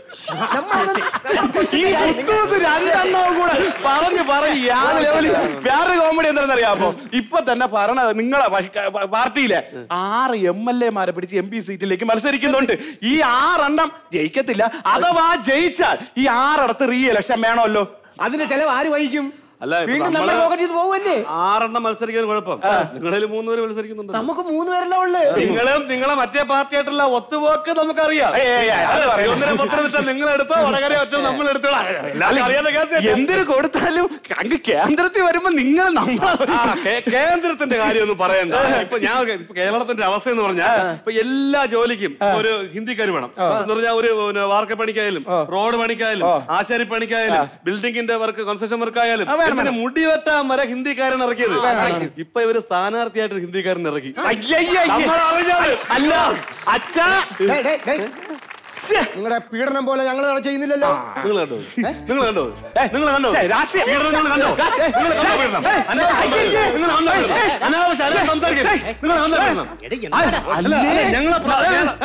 [SPEAKER 13] ഈ കുത്തൂസ് രണ്ടെണ്ണവും കൂടെ പറഞ്ഞു പറഞ്ഞ് യാതൊരു ലെവലിൽ വേറൊരു കോമഡി എന്താണെന്നറിയാമോ ഇപ്പൊ തന്നെ ഭരണ നിങ്ങളെ പ- പ- പാർട്ടിയിലെ ആറ് എം എൽ എമാരെ പിടിച്ച് എം പി സീറ്റിലേക്ക് മത്സരിക്കുന്നുണ്ട് ഈ ആറെണ്ണം ജയിക്കത്തില്ല അഥവാ ജയിച്ചാൽ ഈ ആറിടത്ത് റീ ഇലക്ഷൻ വേണമല്ലോ
[SPEAKER 1] അതിന്റെ ചെലവ് ആര് വഹിക്കും
[SPEAKER 13] അല്ല ഇപ്പൊ
[SPEAKER 1] വീണ്ടും നമ്മുടെ
[SPEAKER 13] നമ്മള്
[SPEAKER 1] പോക്കറ്റിൽ നിന്ന് പോവല്ലേ
[SPEAKER 13] ആറെണ്ണം മത്സരിക്കാൻ കുഴപ്പം നിങ്ങളിൽ മൂന്ന് പേര് മത്സരിക്കുന്നുണ്ട്
[SPEAKER 1] നമുക്ക് മൂന്ന് പേരല്ല ഉള്ളു
[SPEAKER 13] നിങ്ങളും നിങ്ങളെ മറ്റേ പാർട്ടിയായിട്ടുള്ള ഒത്തുപോക്ക് നമുക്കറിയാം
[SPEAKER 1] ഏയ് ഏയ് ഏയ് അത്
[SPEAKER 13] അല്ല,
[SPEAKER 1] പറയണ്ട.
[SPEAKER 13] തിരുവനന്തപുരം പത്തനംതിട്ട നിങ്ങൾ എടുത്തോ വടകര ഒറ്റ നമ്മൾ എടുത്തോളാം എല്ലാവർക്കും അറിയാവുന്ന കേസ് തന്നെ.
[SPEAKER 9] എന്തിനു കൊടുത്താലും അങ്ങ് കേന്ദ്രത്തിൽ വരുമ്പോ നിങ്ങൾ നമ്മൾ
[SPEAKER 13] ആ, കേ- കേന്ദ്രത്തിന്റെ കാര്യം ഒന്നും പറയണ്ട ഇപ്പൊ ഞാൻ ഇപ്പൊ കേരളത്തിന്റെ അവസ്ഥ എന്ന് പറഞ്ഞാൽ ഇപ്പൊ എല്ലാ ജോലിക്കും ഒരു ഹിന്ദിക്കാർ വേണം എന്ന് പറഞ്ഞാൽ ഒരു പിന്നെ വാർക്ക പണിക്കായാലും റോഡ് പണിക്കായാലും ആശാരി പണിക്കായാലും ബിൽഡിങ്ങിന്റെ വർക്ക് കൺസ്ട്രക്ഷൻ വർക്ക് ആയാലും ഇതിന് മുടി വെട്ടാൻ വരെ ഹിന്ദിക്കാരൻ ഇറക്കിയത് ഇപ്പൊ ഇവര് സ്ഥാനാർത്ഥിയായിട്ട് ഒരു ഹിന്ദിക്കാരൻ ഇറക്കി നമ്മൾ അറിഞ്ഞത്
[SPEAKER 9] അല്ല അച്ഛാ
[SPEAKER 1] നിങ്ങളുടെ പീഡനം പോലെ ഞങ്ങൾ ചെയ്യുന്നില്ലല്ലോ
[SPEAKER 13] നിങ്ങൾ കണ്ടോ നിങ്ങൾ കണ്ടോ നിങ്ങൾ കണ്ടോ
[SPEAKER 9] ശ്ശെ, രാഷ്ട്രീയ-
[SPEAKER 13] പീഡനം നിങ്ങൾ കണ്ടോ
[SPEAKER 9] രാഷ്ട്രീയ-
[SPEAKER 13] നിങ്ങൾ കണ്ടോ പീഡനം?
[SPEAKER 9] ഏയ്,
[SPEAKER 13] അനാവശ്യം
[SPEAKER 9] ഏയ്,
[SPEAKER 13] സംസാരിക്കരുത്. നിങ്ങൾ കണ്ടോ പീഡനം?
[SPEAKER 9] ഏയ്,
[SPEAKER 13] അനാവശ്യം അല്ല സംസാരിക്കരുത്. നിങ്ങൾ കണ്ടോ പീഡനം? അല്ല, അല്ല, ഞങ്ങളെ പ്ര-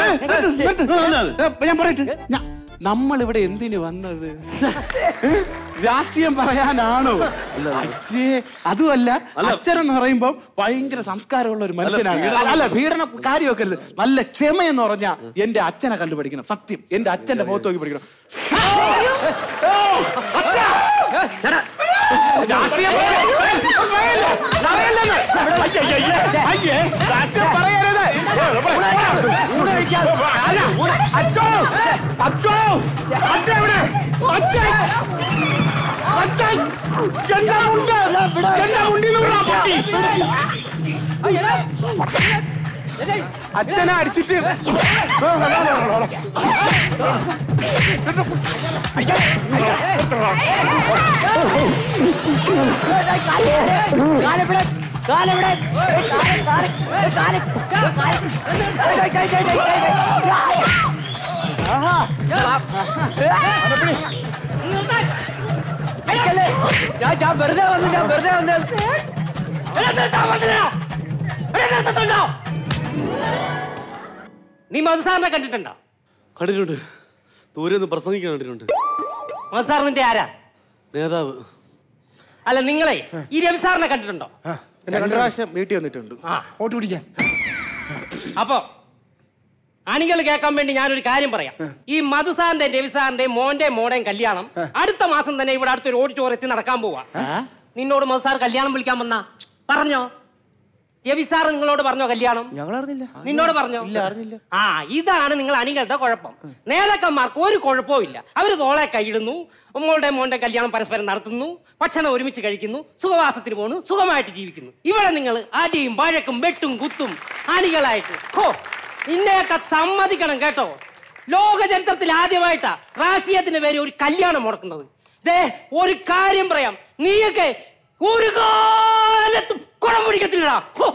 [SPEAKER 9] ഞാൻ പറയട്ടെ നമ്മൾ ഇവിടെ എന്തിനു വന്നത് രാഷ്ട്രീയം പറയാനാണോ അച്ഛേ അതുമല്ല അച്ഛൻ എന്ന് പറയുമ്പോ ഭയങ്കര സംസ്കാരമുള്ള ഒരു മനുഷ്യനാണ്
[SPEAKER 13] പീഡനം-
[SPEAKER 9] അല്ല പീഡന കാര്യമൊക്കെ അല്ല നല്ല ക്ഷമയെന്ന് പറഞ്ഞാ എന്റെ അച്ഛനെ കണ്ടുപിടിക്കണം സത്യം എന്റെ അച്ഛന്റെ മുഖത്ത് നോക്കി പഠിക്കണം രാഷ്ട്രീയം പറയല്ലേ? പറയല്ലെന്ന്. അയ്യേ, അയ്യേ, അയ്യേ, രാഷ്ട്രീയം പറയരുത്. അല്ല, അച്ചോ, അച്ചോ, അച്ഛൻ എവിടെ? അച്ഛൻ, അച്ഛൻ, എന്താ മുണ്ട്? എന്താ മുണ്ടിന്ന് വിടാ, പട്ടി? അച്ഛനെ അടിച്ചിട്ട്
[SPEAKER 12] ഞാൻ വെറുതെ വന്നു ഞാൻ വെറുതെ വന്നു
[SPEAKER 14] നീ മധുസാറിനെ കണ്ടിട്ടുണ്ടോ
[SPEAKER 13] കണ്ടിട്ടുണ്ട് ദൂരെ നിന്ന് പ്രസംഗിക്കാൻ കണ്ടിട്ടുണ്ട്
[SPEAKER 14] മധുസാർ നിന്റെ ആരാ
[SPEAKER 13] നേതാവ്
[SPEAKER 14] അല്ല നിങ്ങളെ ഈ രവി സാറിനെ കണ്ടിട്ടുണ്ടോ
[SPEAKER 9] രണ്ട് പ്രാവശ്യം വീട്ടിൽ വന്നിട്ടുണ്ട്
[SPEAKER 1] വോട്ട് പിടിക്കാൻ
[SPEAKER 14] അപ്പൊ അണികൾ കേൾക്കാൻ വേണ്ടി ഞാനൊരു കാര്യം പറയാം ഈ മധുസാറിന്റെയും രവിസാറിന്റെയും മോന്റെയും മോടേയും കല്യാണം അടുത്ത മാസം തന്നെ ഇവിടെ അടുത്തൊരു ഓഡിറ്റോറിയത്തിൽ നടക്കാൻ പോവാ നിന്നോട് മധുസാർ കല്യാണം വിളിക്കാൻ വന്ന പറഞ്ഞോ രവിസാർ നിങ്ങളോട് പറഞ്ഞോ കല്യാണം
[SPEAKER 1] ഞങ്ങൾ അറിഞ്ഞില്ല
[SPEAKER 14] നിന്നോട് പറഞ്ഞോ
[SPEAKER 1] ഇല്ല അറിഞ്ഞില്ല
[SPEAKER 14] ആ ഇതാണ് നിങ്ങൾ അണികളുടെ കുഴപ്പം നേതാക്കന്മാർക്ക് ഒരു കുഴപ്പവും ഇല്ല അവർ തോളെ കൈയിടുന്നു മോളുടെ മോന്റെ കല്യാണം പരസ്പരം നടത്തുന്നു ഭക്ഷണം ഒരുമിച്ച് കഴിക്കുന്നു സുഖവാസത്തിന് പോകുന്നു സുഖമായിട്ട് ജീവിക്കുന്നു ഇവിടെ നിങ്ങൾ അടിയും വഴക്കും വെട്ടും കുത്തും അണികളായിട്ട് ഹോ നിന്നെയൊക്കെ സമ്മതിക്കണം കേട്ടോ ലോക ചരിത്രത്തിൽ ആദ്യമായിട്ടാ രാഷ്ട്രീയത്തിന് പേര് ഒരു കല്യാണം മുടക്കുന്നത് ദേ ഒരു കാര്യം പറയാം നീയൊക്കെ ഒരു കാലത്തും കുടം പിടിക്കത്തില്ലടാ ഹോ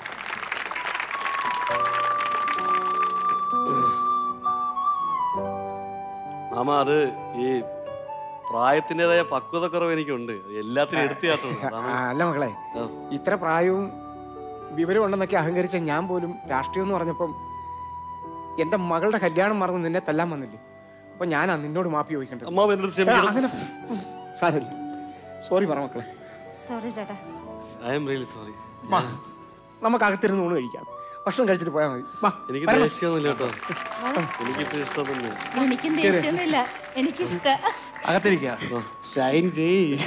[SPEAKER 13] മാമ അത് ഈ പ്രായത്തിൻ്റെതായ പക്വതക്കുറവ് എനിക്കുണ്ട് എല്ലാത്തിനും എടുത്തു ചാട്ടണം
[SPEAKER 1] ആ, അല്ല മക്കളെ ഇത്ര പ്രായവും വിവരം ഉണ്ടെന്നൊക്കെ അഹങ്കരിച്ച ഞാൻ പോലും രാഷ്ട്രീയം എന്ന് പറഞ്ഞപ്പം എന്റെ മകളുടെ കല്യാണം മറന്ന് നിന്നെ തല്ലാൻ വന്നില്ലേ അപ്പൊ ഞാനാ നിന്നോട് മാപ്പി ചോദിക്കേണ്ടത്
[SPEAKER 13] അമ്മാവ് എന്നോട് ക്ഷമിക്കണം.
[SPEAKER 1] ആ, അങ്ങനെ സാരമില്ല സോറി പറ മക്കളെ
[SPEAKER 8] സോറി ചേട്ടാ
[SPEAKER 13] ഐ എം റിയലി സോറി
[SPEAKER 1] വാ, നമുക്ക് അകത്തിരുന്ന് ഊണ് കഴിക്കാം ഭക്ഷണം കഴിച്ചിട്ട് പോയാൽ മതി വാ,
[SPEAKER 13] എനിക്ക്
[SPEAKER 1] വരണം.
[SPEAKER 13] ദേഷ്യമൊന്നുമില്ല കേട്ടോ എനിക്കിപ്പോ ഇഷ്ടം തന്നെ
[SPEAKER 8] എനിക്കും ദേഷ്യമൊന്നുമില്ല എനിക്കിഷ്ട
[SPEAKER 9] അകത്തിരിക്കുക ഷൈൻ ചെയ്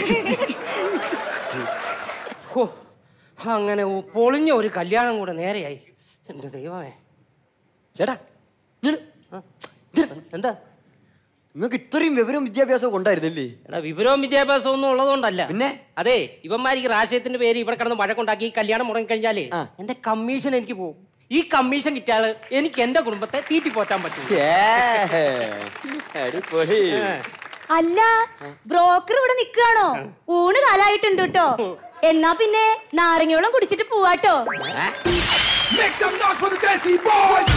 [SPEAKER 14] ഹോ, അങ്ങനെ ഒ- പൊളിഞ്ഞ ഒരു കല്യാണം കൂടെ നേരെയായി എന്റെ ദൈവമേ
[SPEAKER 12] ചേട്ടാ
[SPEAKER 14] എന്താ
[SPEAKER 12] നിങ്ങൾക്ക് ഇത്രയും വിവരവും വിദ്യാഭ്യാസവും ഉണ്ടായിരുന്നില്ലേ
[SPEAKER 14] എടാ വിവരവും വിദ്യാഭ്യാസവും ഒന്നും ഉള്ളതുകൊണ്ടല്ല പിന്നെ അതെ ഇവന്മാർക്ക് രാഷ്ട്രീയത്തിന്റെ പേര് ഇവിടെ കിടന്ന് വഴക്കുണ്ടാക്കി ഈ കല്യാണം മുടങ്ങി കഴിഞ്ഞാലേ എന്റെ കമ്മീഷൻ എനിക്ക് പോകും ഈ കമ്മീഷൻ കിട്ടിയാൽ എനിക്ക് എന്റെ കുടുംബത്തെ തീറ്റി പോറ്റാൻ പറ്റും
[SPEAKER 12] അടിപൊളി
[SPEAKER 8] അല്ല ബ്രോക്കർ ഇവിടെ നിൽക്കുകയാണോ ഊണ് കാലായിട്ടുണ്ട് കേട്ടോ എന്നാ പിന്നെ നാരങ്ങയോളം കുടിച്ചിട്ട് പോവാട്ടോ
[SPEAKER 11] Make some noise for the Desi Boys!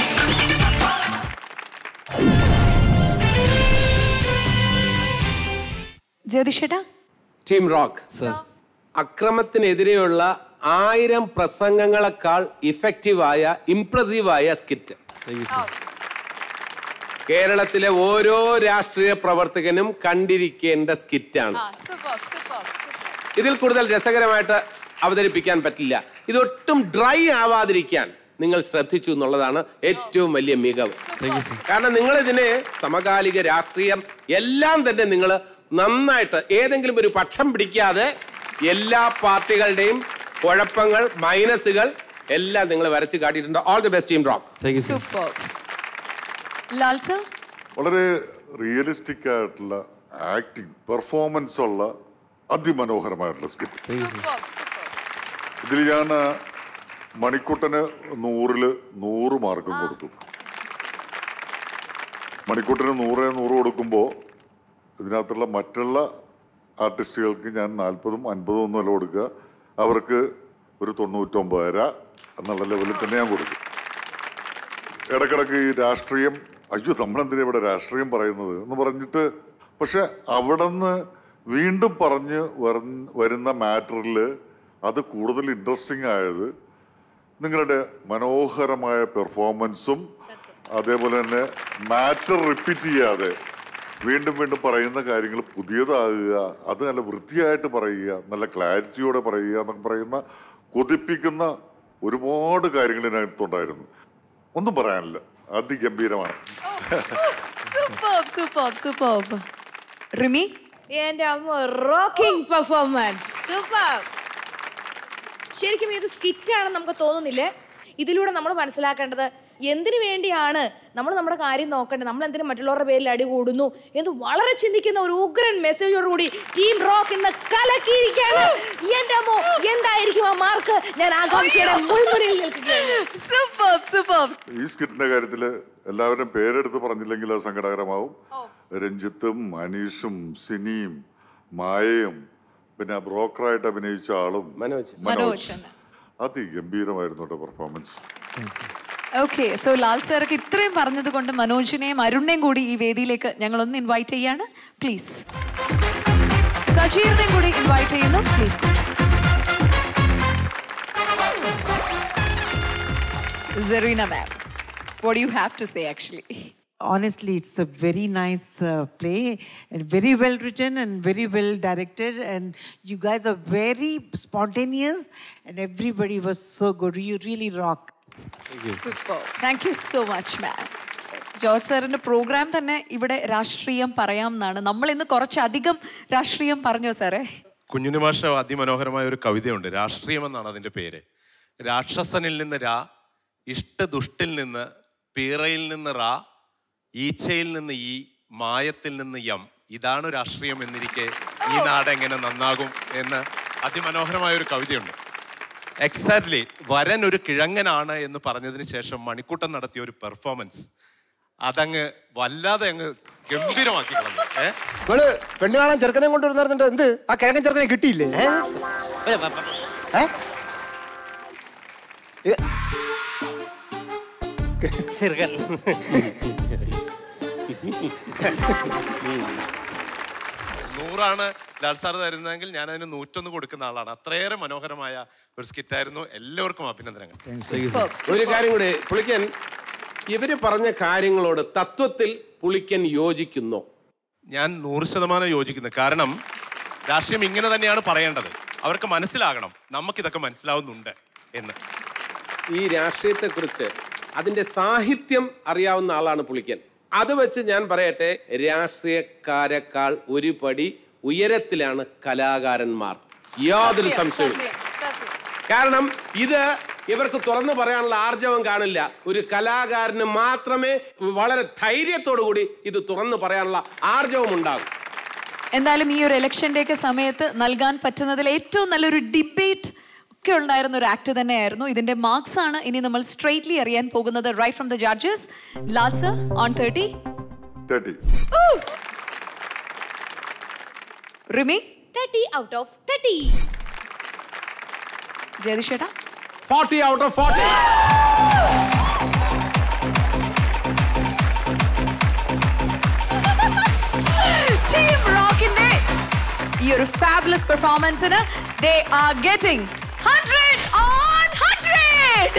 [SPEAKER 2] ജ്യോതിഷേട്ടാ
[SPEAKER 3] ടീം റോക്ക് അക്രമത്തിനെതിരെയുള്ള ആയിരം പ്രസംഗങ്ങളെക്കാൾ ഇഫക്റ്റീവായ ഇംപ്രസീവായ സ്കിറ്റ് കേരളത്തിലെ ഓരോ രാഷ്ട്രീയ പ്രവർത്തകനും കണ്ടിരിക്കേണ്ട സ്കിറ്റാണ് ഇതിൽ കൂടുതൽ രസകരമായിട്ട് അവതരിപ്പിക്കാൻ പറ്റില്ല ഇതൊട്ടും ഡ്രൈ ആവാതിരിക്കാൻ നിങ്ങൾ ശ്രദ്ധിച്ചു എന്നുള്ളതാണ് ഏറ്റവും വലിയ മികവ് കാരണം നിങ്ങൾ ഇതിനെ സമകാലിക രാഷ്ട്രീയം എല്ലാം തന്നെ നിങ്ങൾ നന്നായിട്ട് ഏതെങ്കിലും ഒരു പക്ഷം പിടിക്കാതെ എല്ലാ പാർട്ടികളുടെയും കുഴപ്പങ്ങൾ മൈനസുകൾ എല്ലാം നിങ്ങൾ വരച്ച് കാട്ടിയിട്ടുണ്ട് all the best team troupe
[SPEAKER 2] super Lal sir
[SPEAKER 7] വളരെ റിയലിസ്റ്റിക് ആയിട്ടുള്ള ആക്ടിങ് പെർഫോമൻസ് ഉള്ള അതിമനോഹരമായിട്ടുള്ള സ്കിറ്റ് ഇതിൽ ഞാൻ ആ, മണിക്കുട്ടന് നൂറില് നൂറ് മാർക്കും കൊടുത്തു മണിക്കുട്ടന് നൂറ് നൂറ് കൊടുക്കുമ്പോൾ ഇതിനകത്തുള്ള മറ്റുള്ള ആർട്ടിസ്റ്റുകൾക്ക് ഞാൻ നാൽപ്പതും അൻപതും ഒന്നും അല്ല കൊടുക്കുക അവർക്ക് ഒരു തൊണ്ണൂറ്റൊമ്പതര എന്നുള്ള ലെവലിൽ തന്നെ ഞാൻ കൊടുക്കും ഇടക്കിടക്ക് ഈ രാഷ്ട്രീയം അയ്യോ നമ്മളെന്തിനാ ഇവിടെ രാഷ്ട്രീയം പറയുന്നത് എന്ന് പറഞ്ഞിട്ട് പക്ഷെ അവിടെ നിന്ന് വീണ്ടും പറഞ്ഞ് വര- വരുന്ന മാറ്ററിൽ അത് കൂടുതൽ ഇൻട്രസ്റ്റിംഗ് ആയത് നിങ്ങളുടെ മനോഹരമായ പെർഫോമൻസും അതേപോലെ തന്നെ മാറ്റർ റിപ്പീറ്റ് ചെയ്യാതെ വീണ്ടും വീണ്ടും പറയുന്ന കാര്യങ്ങൾ പുതിയതാകുക അത് നല്ല വൃത്തിയായിട്ട് പറയുക നല്ല ക്ലാരിറ്റിയോടെ പറയുക എന്നൊക്കെ പറയുന്ന കൊതിപ്പിക്കുന്ന ഒരുപാട് കാര്യങ്ങൾ ഇതിനകത്തുണ്ടായിരുന്നു ഒന്നും പറയാനില്ല അതിഗംഭീരമാണ്
[SPEAKER 2] സൂപ്പർ സൂപ്പർ സൂപ്പർ റിമി
[SPEAKER 6] എന്റെ അമ്മ റോക്കിംഗ് പെർഫോമൻസ് സൂപ്പർ ശരിക്കും ഇത് സ്കിറ്റാണെന്ന് നമുക്ക് തോന്നുന്നില്ലേ ഇതിലൂടെ നമ്മൾ മനസ്സിലാക്കേണ്ടത് എന്തിനു വേണ്ടിയാണ് നമ്മൾ നമ്മുടെ കാര്യം നോക്കേണ്ടത് നമ്മൾ എന്തിനു മറ്റുള്ളവരുടെ പേരിൽ അടി കൂടുന്നു എന്ന് വളരെ ചിന്തിക്കുന്ന ഒരു ഉഗ്രൻ മെസ്സേജോടുകൂടി ടീം റോക്ക് ഇന്ന് കലക്കിയിരിക്കുകയാണ് എന്റെ അമ്മോ എന്തായിരിക്കും ആ മാർക്ക് ഞാൻ ആകാംക്ഷയുടെ മുൾമുനിൽ നിൽക്കുകയാണ്
[SPEAKER 2] സൂപ്പർ സൂപ്പർ
[SPEAKER 7] ഈ സ്കിറ്റിന്റെ കാര്യത്തിൽ എല്ലാവരും പേരെടുത്ത് പറഞ്ഞില്ലെങ്കിൽ അത് സങ്കടകരമാവും രഞ്ജിത്തും അനീഷും സിനിയും മായയും പിന്നെ ബ്രോക്കറായിട്ട് അഭിനയിച്ച ആളും
[SPEAKER 3] മനോജ്
[SPEAKER 2] മനോജ്
[SPEAKER 7] അതിഗംഭീരമായിരുന്നു കേട്ടോ പെർഫോമൻസ്
[SPEAKER 2] ഓക്കെ സോ ലാൽ സാർക്ക് ഇത്രയും പറഞ്ഞത് കൊണ്ട് മനോജിനെയും അരുണിനെയും കൂടി ഈ വേദിയിലേക്ക് ഞങ്ങൾ ഒന്ന് ഇൻവൈറ്റ് ചെയ്യാണ് പ്ലീസ് സജീറിനെയും കൂടി ഇൻവൈറ്റ് ചെയ്യുന്നു please Zarina ma'am, what do you have to say actually?
[SPEAKER 15] honestly it's a very nice uh, play and very well written and very well directed and you guys are very spontaneous and everybody was so good you really rock
[SPEAKER 2] super thank you so much ma'am George സാറിന്റെ program തന്നെ ഇവിടെ രാഷ്ട്രീയം പറയാം എന്നാണ് നമ്മൾ ഇന്ന് കുറച്ചധികം രാഷ്ട്രീയം പറഞ്ഞോ സാറേ
[SPEAKER 5] കുഞ്ഞുണ്ണി മാഷ അതിമനോഹരമായ ഒരു കവിതയുണ്ട് രാഷ്ട്രീയം എന്നാണ് അതിന്റെ പേര് രാക്ഷസനിൽ നിന്ന് രാ ഇഷ്ടദുഷ്ടിൽ നിന്ന് പീറയിൽ നിന്ന് റാ ഈച്ചയിൽ നിന്ന് ഈ മായത്തിൽ നിന്ന് യം ഇതാണ് രാഷ്ട്രീയം എന്നിരിക്കെ ഈ നാട് എങ്ങനെ നന്നാകും എന്ന് അതിമനോഹരമായ ഒരു കവിതയുണ്ട് എക്സാക്ട്ലി വരൻ ഒരു കിഴങ്ങനാണ് എന്ന് പറഞ്ഞതിന് ശേഷം മണിക്കൂട്ടൻ നടത്തിയ ഒരു പെർഫോമൻസ് അതങ്ങ് വല്ലാതെ അങ്ങ് ഗംഭീരമാക്കി കളഞ്ഞു ഏ
[SPEAKER 1] ഇവള് പെണ്ണ് കാണാൻ ചെറുക്കനെ കൊണ്ടുവരുന്നുണ്ട് എന്ത് ആ കിഴക്കൻ ചെറുക്കനെ കിട്ടിയില്ലേ ഏ? ഏ? ഇത്
[SPEAKER 14] ചെറുകൻ
[SPEAKER 5] നൂറാണ് ലാൽ സാർ തരുന്നതെങ്കിൽ ഞാൻ അതിന് നൂറ്റൊന്ന് കൊടുക്കുന്ന ആളാണ് അത്രയേറെ മനോഹരമായ ഒരു സ്കിറ്റായിരുന്നു എല്ലാവർക്കും അഭിനന്ദനങ്ങൾ
[SPEAKER 3] ഒരു കാര്യം കൂടി പുളിക്കൻ ഇവര് പറഞ്ഞ കാര്യങ്ങളോട് തത്വത്തിൽ പുളിക്കൻ യോജിക്കുന്നു
[SPEAKER 5] ഞാൻ നൂറ് ശതമാനം യോജിക്കുന്നു കാരണം രാഷ്ട്രീയം ഇങ്ങനെ തന്നെയാണ് പറയേണ്ടത് അവർക്ക് മനസ്സിലാകണം നമുക്കിതൊക്കെ മനസ്സിലാവുന്നുണ്ട് എന്ന്
[SPEAKER 3] ഈ രാഷ്ട്രീയത്തെക്കുറിച്ച് അതിന്റെ സാഹിത്യം അറിയാവുന്ന ആളാണ് പുളിക്കൻ അത് വെച്ച് ഞാൻ പറയട്ടെ രാഷ്ട്രീയക്കാരെക്കാൾ ഒരു പടി ഉയരത്തിലാണ് കലാകാരന്മാർ യാതൊരു സംശയവും കാരണം ഇത് ഇവർക്ക് തുറന്നു പറയാനുള്ള ആർജവം കാണില്ല ഒരു കലാകാരന് മാത്രമേ വളരെ ധൈര്യത്തോടു കൂടി ഇത് തുറന്നു പറയാനുള്ള ആർജവം ഉണ്ടാകും
[SPEAKER 2] എന്തായാലും ഈ ഒരു ഇലക്ഷന്റെ ഒക്കെ സമയത്ത് നൽകാൻ പറ്റുന്നതിൽ ഏറ്റവും നല്ലൊരു ഡിബേറ്റ് ഒക്കെ ഉണ്ടായിരുന്ന ഒരു ആക്ട് തന്നെയായിരുന്നു ഇതിന്റെ മാർക്സ് ആണ് ഇനി നമ്മൾ സ്ട്രെയിറ്റ്ലി അറിയാൻ പോകുന്നത് right from the judges Lal sir on thirty
[SPEAKER 7] thirty
[SPEAKER 2] Rimi
[SPEAKER 6] thirty out of thirty
[SPEAKER 2] ജയതിഷേട്ടാ
[SPEAKER 3] forty out of forty
[SPEAKER 2] team റോക്കിന്റെ ഈ ഒരു ഫാബുലസ് പെർഫോമൻസിന് they are getting hundred on hundred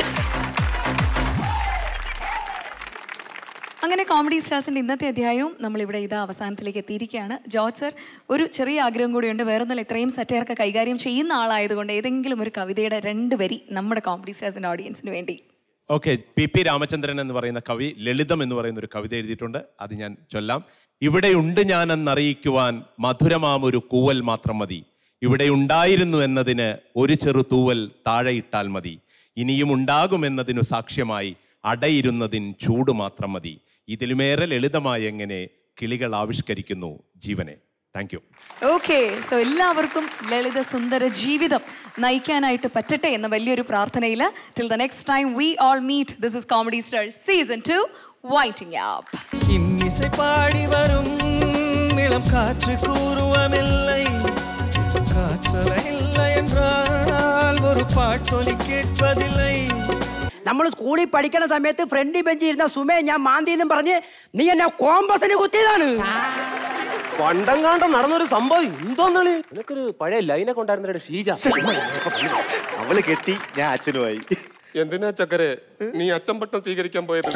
[SPEAKER 2] അങ്ങനെ കോമഡി സ്റ്റാർസിന്റെ ഇന്നത്തെ അധ്യായവും നമ്മളിവിടെ ഇതാ അവസാനത്തിലേക്ക് എത്തിയിരിക്കുകയാണ് ജോർജ് സർ ഒരു ചെറിയ ആഗ്രഹം കൂടിയുണ്ട് വേറൊന്നല്ല ഇത്രയും സറ്റയർക്ക് കൈകാര്യം ചെയ്യുന്ന ആളായതുകൊണ്ട് ഏതെങ്കിലും ഒരു കവിതയുടെ രണ്ട് വരി നമ്മുടെ കോമഡി സ്റ്റാർസിന്റെ ഓഡിയൻസിന് വേണ്ടി
[SPEAKER 5] ഓക്കെ പി പി രാമചന്ദ്രൻ എന്ന് പറയുന്ന കവി ലളിതം എന്ന് പറയുന്ന ഒരു കവിത എഴുതിയിട്ടുണ്ട് അത് ഞാൻ ചൊല്ലാം ഇവിടെയുണ്ട് ഞാനെന്നറിയിക്കുവാൻ മധുരമാം ഒരു കൂവൽ മാത്രം മതി ഇവിടെ ഉണ്ടായിരുന്നു എന്നതിന് ഒരു ചെറു തൂവൽ താഴെയിട്ടാൽ മതി ഇനിയും ഉണ്ടാകുമെന്നതിനു സാക്ഷ്യമായി അടയിരുന്നതിൻ ചൂട് മാത്രം മതി ഇതിലുമേറെ ലളിതമായി എങ്ങനെ കിളികൾ ആവിഷ്കരിക്കുന്നു ജീവനെ താങ്ക് യു
[SPEAKER 2] ഓക്കെ സോ എല്ലാവർക്കും ലളിത സുന്ദര ജീവിതം നയിക്കാനായിട്ട് പറ്റട്ടെ എന്ന വലിയൊരു പ്രാർത്ഥനയിൽ till the next time we all meet this is comedy star season two waiting up
[SPEAKER 16] இன்னிசை பாடி வரும் இளம் காற்று கூறுவமில்லை காற்றலை இல்லை என்றால் ஒரு பாட்டொலி கேட்பதில்லை
[SPEAKER 17] നമ്മൾ സ്കൂളിൽ പഠിക്കണ സമയത്ത് ഫ്രണ്ടി ബെഞ്ചിൽ ഇരുന്ന സുമേ ഞാൻ മാന്തി എന്നും പറഞ്ഞ് നീ എന്നെ കോമ്പസിന് കുത്തിയതാണ്
[SPEAKER 18] പണ്ടങ്ങാണ്ട് നടന്നൊരു സംഭവം എന്തോന്നാണ് നിനക്കൊരു പഴയ ലൈനൊക്കെ ഉണ്ടായിരുന്ന ഷീജ
[SPEAKER 19] അവള് കെട്ടി ഞാൻ അച്ഛനുമായി
[SPEAKER 18] എന്തിനാ ചക്കരെ നീ അച്ഛൻ പട്ടം സ്വീകരിക്കാൻ പോയത്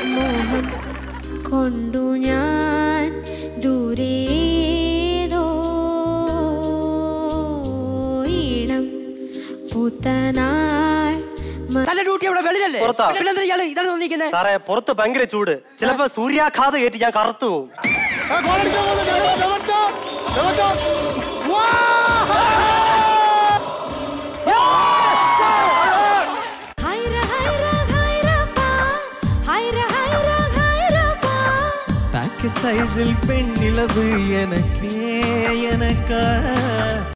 [SPEAKER 4] കൊണ്ടു ഞാൻ ദൂരേതോ ഈണം പൂത്തനാൾ
[SPEAKER 17] തന്റെ ഡ്യൂട്ടി അവിടെ വെളിയിലല്ലേ
[SPEAKER 18] പുറത്താ.
[SPEAKER 17] പിന്നെന്താ ഇയാള് ഇതാണ് വന്നിരിക്കുന്നത്
[SPEAKER 18] സാറേ പുറത്ത് ഭയങ്കര ചൂട് ചിലപ്പോ സൂര്യാഘാതം ഏറ്റ് ഞാൻ കറുത്തു പോകും
[SPEAKER 4] ഹൈറ ഹൈറ ഹൈറപ്പാ ഹൈറ ഹൈറ ഹൈറപ്പാ
[SPEAKER 16] பாக்கெட் சைஸில் பெண் நிலவு எனக்கே எனக்கா